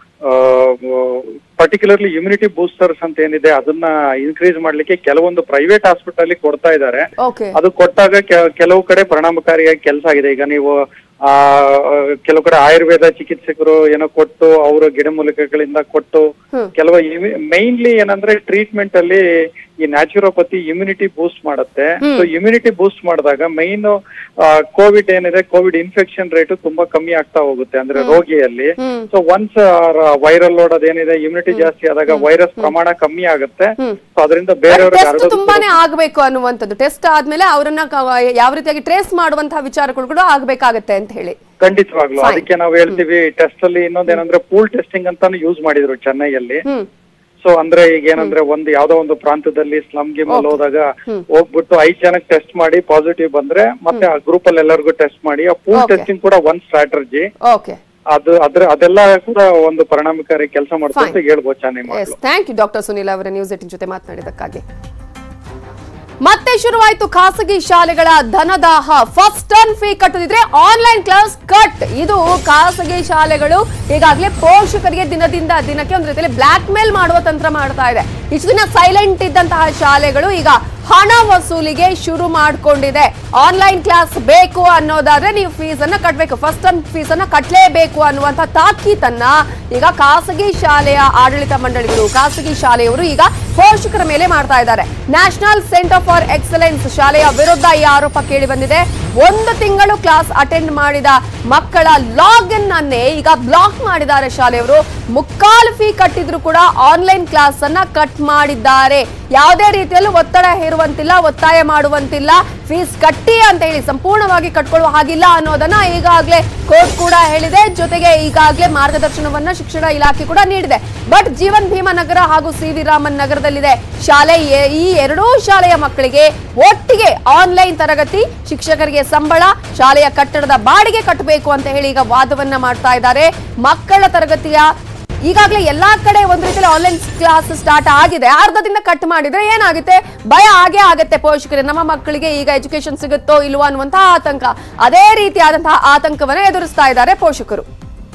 ಪರ್ಟಿಕ್ಯುಲರ್ಲಿ ಇಮ್ಯುನಿಟಿ ಬೂಸ್ಟರ್ಸ್ ಅಂತ ಏನಿದೆ ಅದನ್ನ ಇನ್ಕ್ರೀಸ್ ಮಾಡ್ಲಿಕ್ಕೆ ಕೆಲವೊಂದು ಪ್ರೈವೇಟ್ ಹಾಸ್ಪಿಟಲ್ ಕೊಡ್ತಾ ಇದ್ದಾರೆ ಓಕೆ ಅದು ಕೊಟ್ಟಾಗ ಕೆ- ಕೆಲವು ಕಡೆ ಪರಿಣಾಮಕಾರಿಯಾಗಿ ಕೆಲಸ ಆಗಿದೆ ಈಗ ನೀವು ಆ ಕೆಲವು ಕಡೆ ಆಯುರ್ವೇದ ಚಿಕಿತ್ಸಕರು ಏನೋ ಕೊಟ್ಟು ಅವರು ಗಿಡಮೂಲಿಕೆಗಳಿಂದ ಕೊಟ್ಟು ಕೆಲವು ಮೈನ್ಲಿ ಏನಂದ್ರೆ ಟ್ರೀಟ್ಮೆಂಟ್ ಅಲ್ಲಿ ಈ ನ್ಯಾಚುರೋಪತಿ ಇಮ್ಯುನಿಟಿ ಬೂಸ್ಟ್ ಮಾಡುತ್ತೆ ಸೊ ಇಮ್ಯುನಿಟಿ ಬೂಸ್ಟ್ ಮಾಡಿದಾಗ ಮೈನ್ ಕೋವಿಡ್ ಏನಿದೆ ಕೋವಿಡ್ ಇನ್ಫೆಕ್ಷನ್ ರೇಟ್ ತುಂಬಾ ಕಮ್ಮಿ ಆಗ್ತಾ ಹೋಗುತ್ತೆ ಅಂದ್ರೆ ರೋಗಿಯಲ್ಲಿ ಸೊ ಒನ್ಸ್ ವೈರಲ್ ಲೋಡ್ ಅದೇನಿದೆ ಇಮ್ಯುನಿಟಿ ಜಾಸ್ತಿ ಆದಾಗ ವೈರಸ್ ಪ್ರಮಾಣ ಕಮ್ಮಿ ಆಗುತ್ತೆ ಸೊ ಅದರಿಂದ ಬೇರೆಯವ್ರಿಗೆ ಟೆಸ್ಟ್ ಹರಡೋದು ತುಂಬಾನೇ ಆಗ್ಬೇಕು ಅನ್ನುವಂಥದ್ದು ಟೆಸ್ಟ್ ಆದ್ಮೇಲೆ ಅವರನ್ನ ಕ- ಯಾವ ರೀತಿಯಾಗಿ ಟ್ರೇಸ್ ಮಾಡುವಂತಹ ವಿಚಾರಗಳು ಕೂಡ ಆಗ್ಬೇಕಾಗತ್ತೆ ಅಂತ ಹೇಳಿ ಖಂಡಿತವಾಗ್ಲು Fine. ಅದಕ್ಕೆ ನಾವು ಹೇಳ್ತೀವಿ ಟೆಸ್ಟ್ ಅಲ್ಲಿ ಇನ್ನೊಂದೇನಂದ್ರೆ ಪೂಲ್ ಟೆಸ್ಟಿಂಗ್ ಅಂತಾನು ಯೂಸ್ ಮಾಡಿದ್ರು ಚೆನ್ನೈಯಲ್ಲಿ ಹ್ಮ್ ಸೊ ಅಂದ್ರೆ ಈಗ ಏನಂದ್ರೆ ಒಂದು ಯಾವ್ದೋ ಒಂದು ಪ್ರಾಂತದಲ್ಲಿ ಸ್ಲಮ್ ಗಿಮ್ ಅಲ್ಲಿ ಹೋದಾಗ ಹೋಗ್ಬಿಟ್ಟು ಐದ್ ಜನಕ್ಕೆ ಟೆಸ್ಟ್ ಮಾಡಿ ಪಾಸಿಟಿವ್ ಬಂದ್ರೆ ಮತ್ತೆ ಆ ಗ್ರೂಪ್ ಅಲ್ಲಿ ಎಲ್ಲರಿಗೂ ಟೆಸ್ಟ್ ಮಾಡಿ ಆ ಪೂಲ್ Okay. ಟೆಸ್ಟಿಂಗ್ ಕೂಡ ಒಂದ್ ಸ್ಟ್ರಾಟಜಿ ಓಕೆ ಅದು ಅದ್ರ ಅದೆಲ್ಲ ಕೂಡ ಒಂದು ಪರಿಣಾಮಕಾರಿ ಕೆಲಸ ಮಾಡುತ್ತೆ ಅಂತ Fine. ಹೇಳ್ಬೋದು ಚೆನ್ನೈ ಎಸ್ ಮಕ್ಕಳು ಥ್ಯಾಂಕ್ ಯು ಡಾಕ್ಟರ್ ಸುನಿಲ್ ಅವರ ನ್ಯೂಸ್ ಏಟಿನ್ ಜೊತೆ ಮಾತನಾಡಿದಕ್ಕಾಗಿ ಮತ್ತೆ ಶುರುವಾಯಿತು ಖಾಸಗಿ ಶಾಲೆಗಳ ಧನದಾಹ ಫಸ್ಟ್ ಟರ್ನ್ ಫೀ ಕಟ್ಟದಿದ್ರೆ ಆನ್ಲೈನ್ ಕ್ಲಾಸ್ ಕಟ್ ಇದು ಖಾಸಗಿ ಶಾಲೆಗಳು ಈಗಾಗಲೇ ಪೋಷಕರಿಗೆ ದಿನದಿಂದ ದಿನಕ್ಕೆ ಒಂದು ರೀತಿಯಲ್ಲಿ ಬ್ಲಾಕ್ ಮೇಲ್ ಮಾಡುವ ತಂತ್ರ ಮಾಡ್ತಾ ಇದೆ ಇಷ್ಟು ದಿನ ಸೈಲೆಂಟ್ ಇದ್ದಂತಹ ಶಾಲೆಗಳು ಈಗ ಹಣ ವಸೂಲಿಗೆ ಶುರು ಮಾಡಿಕೊಂಡಿದೆ ಆನ್ಲೈನ್ ಕ್ಲಾಸ್ ಬೇಕು ಅನ್ನೋದಾದ್ರೆ ನೀವು ಫೀಸ್ ಅನ್ನ ಕಟ್ಟಬೇಕು ಫಸ್ಟ್ ಟರ್ಮ್ ಫೀಸ್ ಅನ್ನ ಕಟ್ಟಲೇಬೇಕು ಅನ್ನುವಂತ ತಾಕೀತನ್ನ ಈಗ ಖಾಸಗಿ ಶಾಲೆಯ ಆಡಳಿತ ಮಂಡಳಿಗಳು ಖಾಸಗಿ ಶಾಲೆಯವರು ಈಗ ಪೋಷಕರ ಮೇಲೆ ಮಾಡ್ತಾ ಇದ್ದಾರೆ ನ್ಯಾಷನಲ್ ಸೆಂಟರ್ ಫಾರ್ ಎಕ್ಸಲೆನ್ಸ್ ಶಾಲೆಯ ವಿರುದ್ಧ ಈ ಆರೋಪ ಕೇಳಿ ಬಂದಿದೆ ಒಂದು ತಿಂಗಳು ಕ್ಲಾಸ್ ಅಟೆಂಡ್ ಮಾಡಿದ ಮಕ್ಕಳ ಲಾಗಿನ್ ಅನ್ನೇ ಈಗ ಬ್ಲಾಕ್ ಮಾಡಿದ್ದಾರೆ ಶಾಲೆಯವರು ಮುಕ್ಕಾಲು ಫೀ ಕಟ್ಟಿದ್ರು ಕೂಡ ಆನ್ಲೈನ್ ಕ್ಲಾಸ್ ಅನ್ನ ಕಟ್ ಮಾಡಿದ್ದಾರೆ ಯಾವುದೇ ರೀತಿಯಲ್ಲೂ ಒತ್ತಡ ಹೇರುವಂತಿಲ್ಲ ಒತ್ತಾಯ ಮಾಡುವಂತಿಲ್ಲ ಫೀಸ್ ಕಟ್ಟಿ ಅಂತ ಹೇಳಿ ಸಂಪೂರ್ಣವಾಗಿ ಕಟ್ಕೊಳ್ಳುವ ಹಾಗಿಲ್ಲ ಅನ್ನೋದನ್ನ ಈಗಾಗಲೇ ಕೋರ್ಟ್ ಕೂಡ ಹೇಳಿದೆ ಜೊತೆಗೆ ಈಗಾಗಲೇ ಮಾರ್ಗದರ್ಶನವನ್ನ ಶಿಕ್ಷಣ ಇಲಾಖೆ ಕೂಡ ನೀಡಿದೆ ಬಟ್ ಜೀವನ್ ಭೀಮನಗರ ಹಾಗೂ ಸಿ ವಿ ರಾಮನ್ ನಗರದಲ್ಲಿದೆ ಶಾಲೆ ಎ- ಈ ಎರಡೂ ಶಾಲೆಯ ಮಕ್ಕಳಿಗೆ ಒಟ್ಟಿಗೆ ಆನ್ಲೈನ್ ತರಗತಿ ಶಿಕ್ಷಕರಿಗೆ ಸಂಬಳ ಶಾಲೆಯ ಕಟ್ಟಡದ ಬಾಡಿಗೆ ಕಟ್ಟಬೇಕು ಅಂತ ಹೇಳಿ ಈಗ ವಾದವನ್ನ ಮಾಡ್ತಾ ಇದ್ದಾರೆ ಮಕ್ಕಳ ತರಗತಿಯ ಈಗಾಗಲೇ ಎಲ್ಲಾ ಕಡೆ ಒಂದು ರೀತಿಯಲ್ಲಿ ಆನ್ಲೈನ್ ಕ್ಲಾಸ್ ಸ್ಟಾರ್ಟ್ ಆಗಿದೆ ಅರ್ಧದಿಂದ ಕಟ್ ಮಾಡಿದ್ರೆ ಏನಾಗುತ್ತೆ ಭಯ ಆಗೇ ಆಗತ್ತೆ ಪೋಷಕರಿಗೆ ನಮ್ಮ ಮಕ್ಕಳಿಗೆ ಈಗ ಎಜುಕೇಶನ್ ಸಿಗುತ್ತೋ ಇಲ್ವೋ ಅನ್ನುವಂತಹ ಆತಂಕ ಅದೇ ರೀತಿಯಾದಂತಹ ಆತಂಕವನ್ನ ಎದುರಿಸ್ತಾ ಇದ್ದಾರೆ ಪೋಷಕರು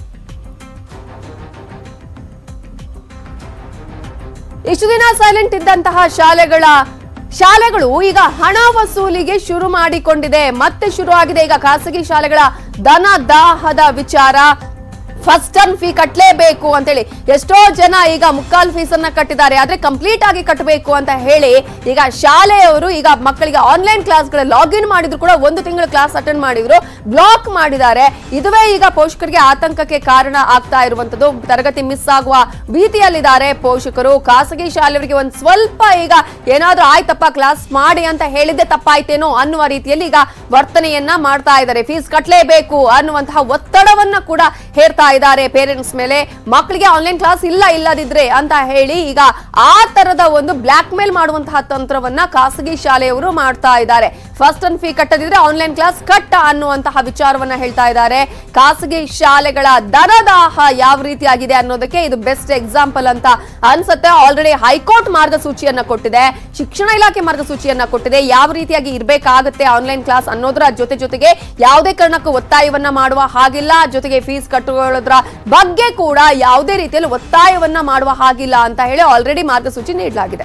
ಇಷ್ಟು ದಿನ ಸೈಲೆಂಟ್ ಇದ್ದಂತಹ ಶಾಲೆಗಳ ಶಾಲೆಗಳು ಈಗ ಹಣ ವಸೂಲಿಗೆ ಶುರು ಮಾಡಿಕೊಂಡಿದೆ ಮತ್ತೆ ಶುರು ಆಗಿದೆ ಈಗ ಖಾಸಗಿ ಶಾಲೆಗಳ ಧನ ದಾಹದ ವಿಚಾರ ಫಸ್ಟ್ ಟರ್ಮ್ ಫೀ ಕಟ್ಟಲೇಬೇಕು ಅಂತೇಳಿ ಎಷ್ಟೋ ಜನ ಈಗ ಮುಕ್ಕಾಲ್ ಫೀಸ್ ಅನ್ನ ಕಟ್ಟಿದ್ದಾರೆ ಆದ್ರೆ ಕಂಪ್ಲೀಟ್ ಆಗಿ ಕಟ್ಟಬೇಕು ಅಂತ ಹೇಳಿ ಈಗ ಶಾಲೆಯವರು ಈಗ ಮಕ್ಕಳಿಗೆ ಆನ್ಲೈನ್ ಕ್ಲಾಸ್ಗಳ ಲಾಗಿನ್ ಮಾಡಿದ್ರು ಕೂಡ ಒಂದು ತಿಂಗಳ ಕ್ಲಾಸ್ ಅಟೆಂಡ್ ಮಾಡಿದ್ರು ಬ್ಲಾಕ್ ಮಾಡಿದ್ದಾರೆ ಇದುವೇ ಈಗ ಪೋಷಕರಿಗೆ ಆತಂಕಕ್ಕೆ ಕಾರಣ ಆಗ್ತಾ ಇರುವಂತದ್ದು ತರಗತಿ ಮಿಸ್ ಆಗುವ ಭೀತಿಯಲ್ಲಿದ್ದಾರೆ ಪೋಷಕರು ಖಾಸಗಿ ಶಾಲೆಯವರಿಗೆ ಒಂದ್ ಸ್ವಲ್ಪ ಈಗ ಏನಾದ್ರೂ ಆಯ್ತಪ್ಪ ಕ್ಲಾಸ್ ಮಾಡಿ ಅಂತ ಹೇಳಿದ್ದೆ ತಪ್ಪಾಯ್ತೇನೋ ಅನ್ನುವ ರೀತಿಯಲ್ಲಿ ಈಗ ವರ್ತನೆಯನ್ನ ಮಾಡ್ತಾ ಇದ್ದಾರೆ ಫೀಸ್ ಕಟ್ಟಲೇಬೇಕು ಅನ್ನುವಂತಹ ಒತ್ತಡವನ್ನ ಕೂಡ ಹೇರ್ತಾ ಇದ್ದಾರೆ ಪೇರೆಂಟ್ಸ್ ಮೇಲೆ ಮಕ್ಕಳಿಗೆ ಆನ್ಲೈನ್ ಕ್ಲಾಸ್ ಇಲ್ಲ ಇಲ್ಲದಿದ್ರೆ ಅಂತ ಹೇಳಿ ಈಗ ಆ ತರದ ಒಂದು ಬ್ಲಾಕ್ ಮೇಲ್ ಮಾಡುವಂತಹ ತಂತ್ರವನ್ನ ಖಾಸಗಿ ಶಾಲೆಯವರು ಮಾಡ್ತಾ ಇದ್ದಾರೆ ಫಸ್ಟ್ ಅಂಡ್ ಫೀ ಕಟ್ಟದಿದ್ರೆ ಆನ್ಲೈನ್ ಕ್ಲಾಸ್ ಕಟ್ಟ ಅನ್ನುವಂತಹ ವಿಚಾರವನ್ನ ಹೇಳ್ತಾ ಇದ್ದಾರೆ ಖಾಸಗಿ ಶಾಲೆಗಳ ದರದಾಹ ಯಾವ ರೀತಿಯಾಗಿದೆ ಅನ್ನೋದಕ್ಕೆ ಇದು ಬೆಸ್ಟ್ ಎಕ್ಸಾಂಪಲ್ ಅಂತ ಅನ್ಸುತ್ತೆ ಆಲ್ರೆಡಿ ಹೈಕೋರ್ಟ್ ಮಾರ್ಗಸೂಚಿಯನ್ನ ಕೊಟ್ಟಿದೆ ಶಿಕ್ಷಣ ಇಲಾಖೆ ಮಾರ್ಗಸೂಚಿಯನ್ನ ಕೊಟ್ಟಿದೆ ಯಾವ ರೀತಿಯಾಗಿ ಇರಬೇಕಾಗುತ್ತೆ ಆನ್ಲೈನ್ ಕ್ಲಾಸ್ ಅನ್ನೋದರ ಜೊತೆ ಜೊತೆಗೆ ಯಾವುದೇ ಕಾರಣಕ್ಕೂ ಒತ್ತಾಯವನ್ನ ಮಾಡುವ ಹಾಗಿಲ್ಲ ಜೊತೆಗೆ ಫೀಸ್ ಕಟ್ಟುಕೊಳ್ಳೋದ್ರ ಬಗ್ಗೆ ಕೂಡ ಯಾವುದೇ ರೀತಿಯಲ್ಲಿ ಒತ್ತಾಯವನ್ನ ಮಾಡುವ ಹಾಗಿಲ್ಲ ಅಂತ ಹೇಳಿ ಆಲ್ರೆಡಿ ಮಾರ್ಗಸೂಚಿ ನೀಡಲಾಗಿದೆ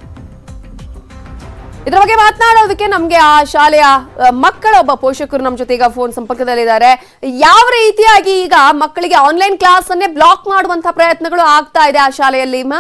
ಇದ್ರ ಬಗ್ಗೆ ಮಾತನಾಡೋದಕ್ಕೆ ನಮ್ಗೆ ಆ ಶಾಲೆಯ ಅ, ಮಕ್ಕಳ ಒಬ್ಬ ಪೋಷಕರು ನಮ್ಮ ಜೊತೆ ಈಗ ಫೋನ್ ಸಂಪರ್ಕದಲ್ಲಿದ್ದಾರೆ ಯಾವ ರೀತಿಯಾಗಿ ಈಗ ಮಕ್ಕಳಿಗೆ ಆನ್ಲೈನ್ ಕ್ಲಾಸ್ ಅನ್ನೇ ಬ್ಲಾಕ್ ಮಾಡುವಂತಹ ಪ್ರಯತ್ನಗಳು ಆಗ್ತಾ ಇದೆ ಆ ಶಾಲೆಯಲ್ಲಿ ಮಾ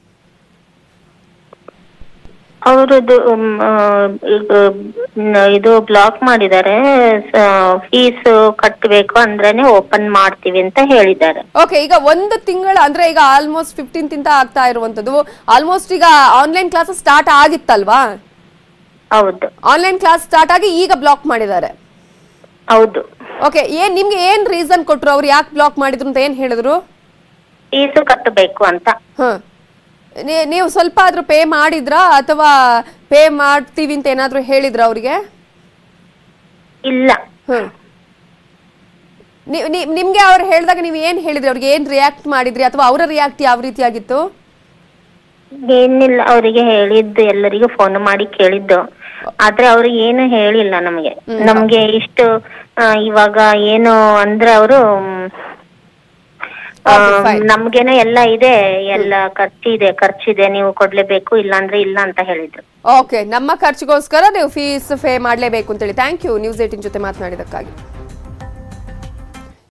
ಅವರದ್ದು ಈಗ ಮ್, ಇದು ಬ್ಲಾಕ್ ಮಾಡಿದ್ದಾರೆ ಫೀಸ್ ಕಟ್ಟಬೇಕು ಅಂದ್ರೇನೆ ಓಪನ್ ಮಾಡ್ತೀವಿ ಅಂತ ಹೇಳಿದ್ದಾರೆ ಓಕೆ ಈಗ ಒಂದು ತಿಂಗಳ ಅಂದ್ರೆ ಈಗ ಆಲ್ಮೋಸ್ಟ್ ಫಿಫ್ಟೀನ್ತ್ ಇಂದ ಆಗ್ತಾ ಇರುವಂತದ್ದು ಆಲ್ಮೋಸ್ಟ್ ಈಗ ಆನ್ಲೈನ್ ಕ್ಲಾಸ್ ಸ್ಟಾರ್ಟ್ ಆಗಿತ್ತಲ್ವಾ ಹೌದು ಆನ್ಲೈನ್ ಕ್ಲಾಸ್ ಸ್ಟಾರ್ಟ್ ಆಗಿ ಈಗ ಬ್ಲಾಕ್ ಮಾಡಿದ್ದಾರೆ ಹೌದು ಓಕೆ ಏನ್ ನಿಮ್ಗೆ ಏನ್ ರೀಸನ್ ಕೊಟ್ರು ಅವ್ರು ಯಾಕೆ ಬ್ಲಾಕ್ ಮಾಡಿದ್ರು ಅಂತ ಏನ್ ಹೇಳಿದ್ರು ಫೀಸ್ ಕಟ್ಟಬೇಕು ಅಂತ ಹ ನೀ- ನೀವು ಸ್ವಲ್ಪ ಆದ್ರೂ ಪೇ ಮಾಡಿದ್ರಾ ಅಥವಾ ಪೇ ಮಾಡ್ತೀವಿ ಅಂತ ಏನಾದ್ರೂ ಹೇಳಿದ್ರ ಅವ್ರಿಗೆ ಇಲ್ಲ ಹ್ಮ್ ನೀವ್- ನೀವ್- ನಿಮ್ಗೆ ಅವ್ರು ಹೇಳಿದಾಗ ನೀವು ಏನ್ ಹೇಳಿದ್ರಿ ಅವ್ರಿಗೆ ಏನ್ ರಿಯಾಕ್ಟ್ ಮಾಡಿದ್ರಿ ಅಥವಾ ಅವರ ರಿಯಾಕ್ಟ್ ಯಾವ ರೀತಿಯಾಗಿತ್ತು ಏನಿಲ್ಲ ಅವರಿಗೆ ಹೇಳಿದ್ದು ಎಲ್ಲರಿಗೂ ಫೋನ್ ಮಾಡಿ ಕೇಳಿದ್ದು ಆದ್ರೆ ಅವ್ರು ಏನು ಹೇಳಿಲ್ಲ ನಮಗೆ ನಮ್ಗೆ ಇಷ್ಟು ಆ, ಇವಾಗ ಏನು ಅಂದ್ರೆ ಅವರು Okay, fine. ನಮ್ಗೇನೋ ಎಲ್ಲ ಇದೆ ಎಲ್ಲ ಖರ್ಚಿದೆ ಖರ್ಚಿದೆ ನೀವು ಕೊಡ್ಲೇಬೇಕು ಇಲ್ಲಾಂದ್ರೆ ಇಲ್ಲ ಅಂತ ಹೇಳಿದ್ರು ಓಕೆ ನಮ್ಮ ಖರ್ಚಿಗೋಸ್ಕರ ನೀವು ಫೀಸ್ ಪೇ ಮಾಡಲೇಬೇಕು ಅಂತೇಳಿ ಥ್ಯಾಂಕ್ ಯು ನ್ಯೂಸ್ ಏಟಿನ್ ಜೊತೆ ಮಾತನಾಡಿದಕ್ಕಾಗಿ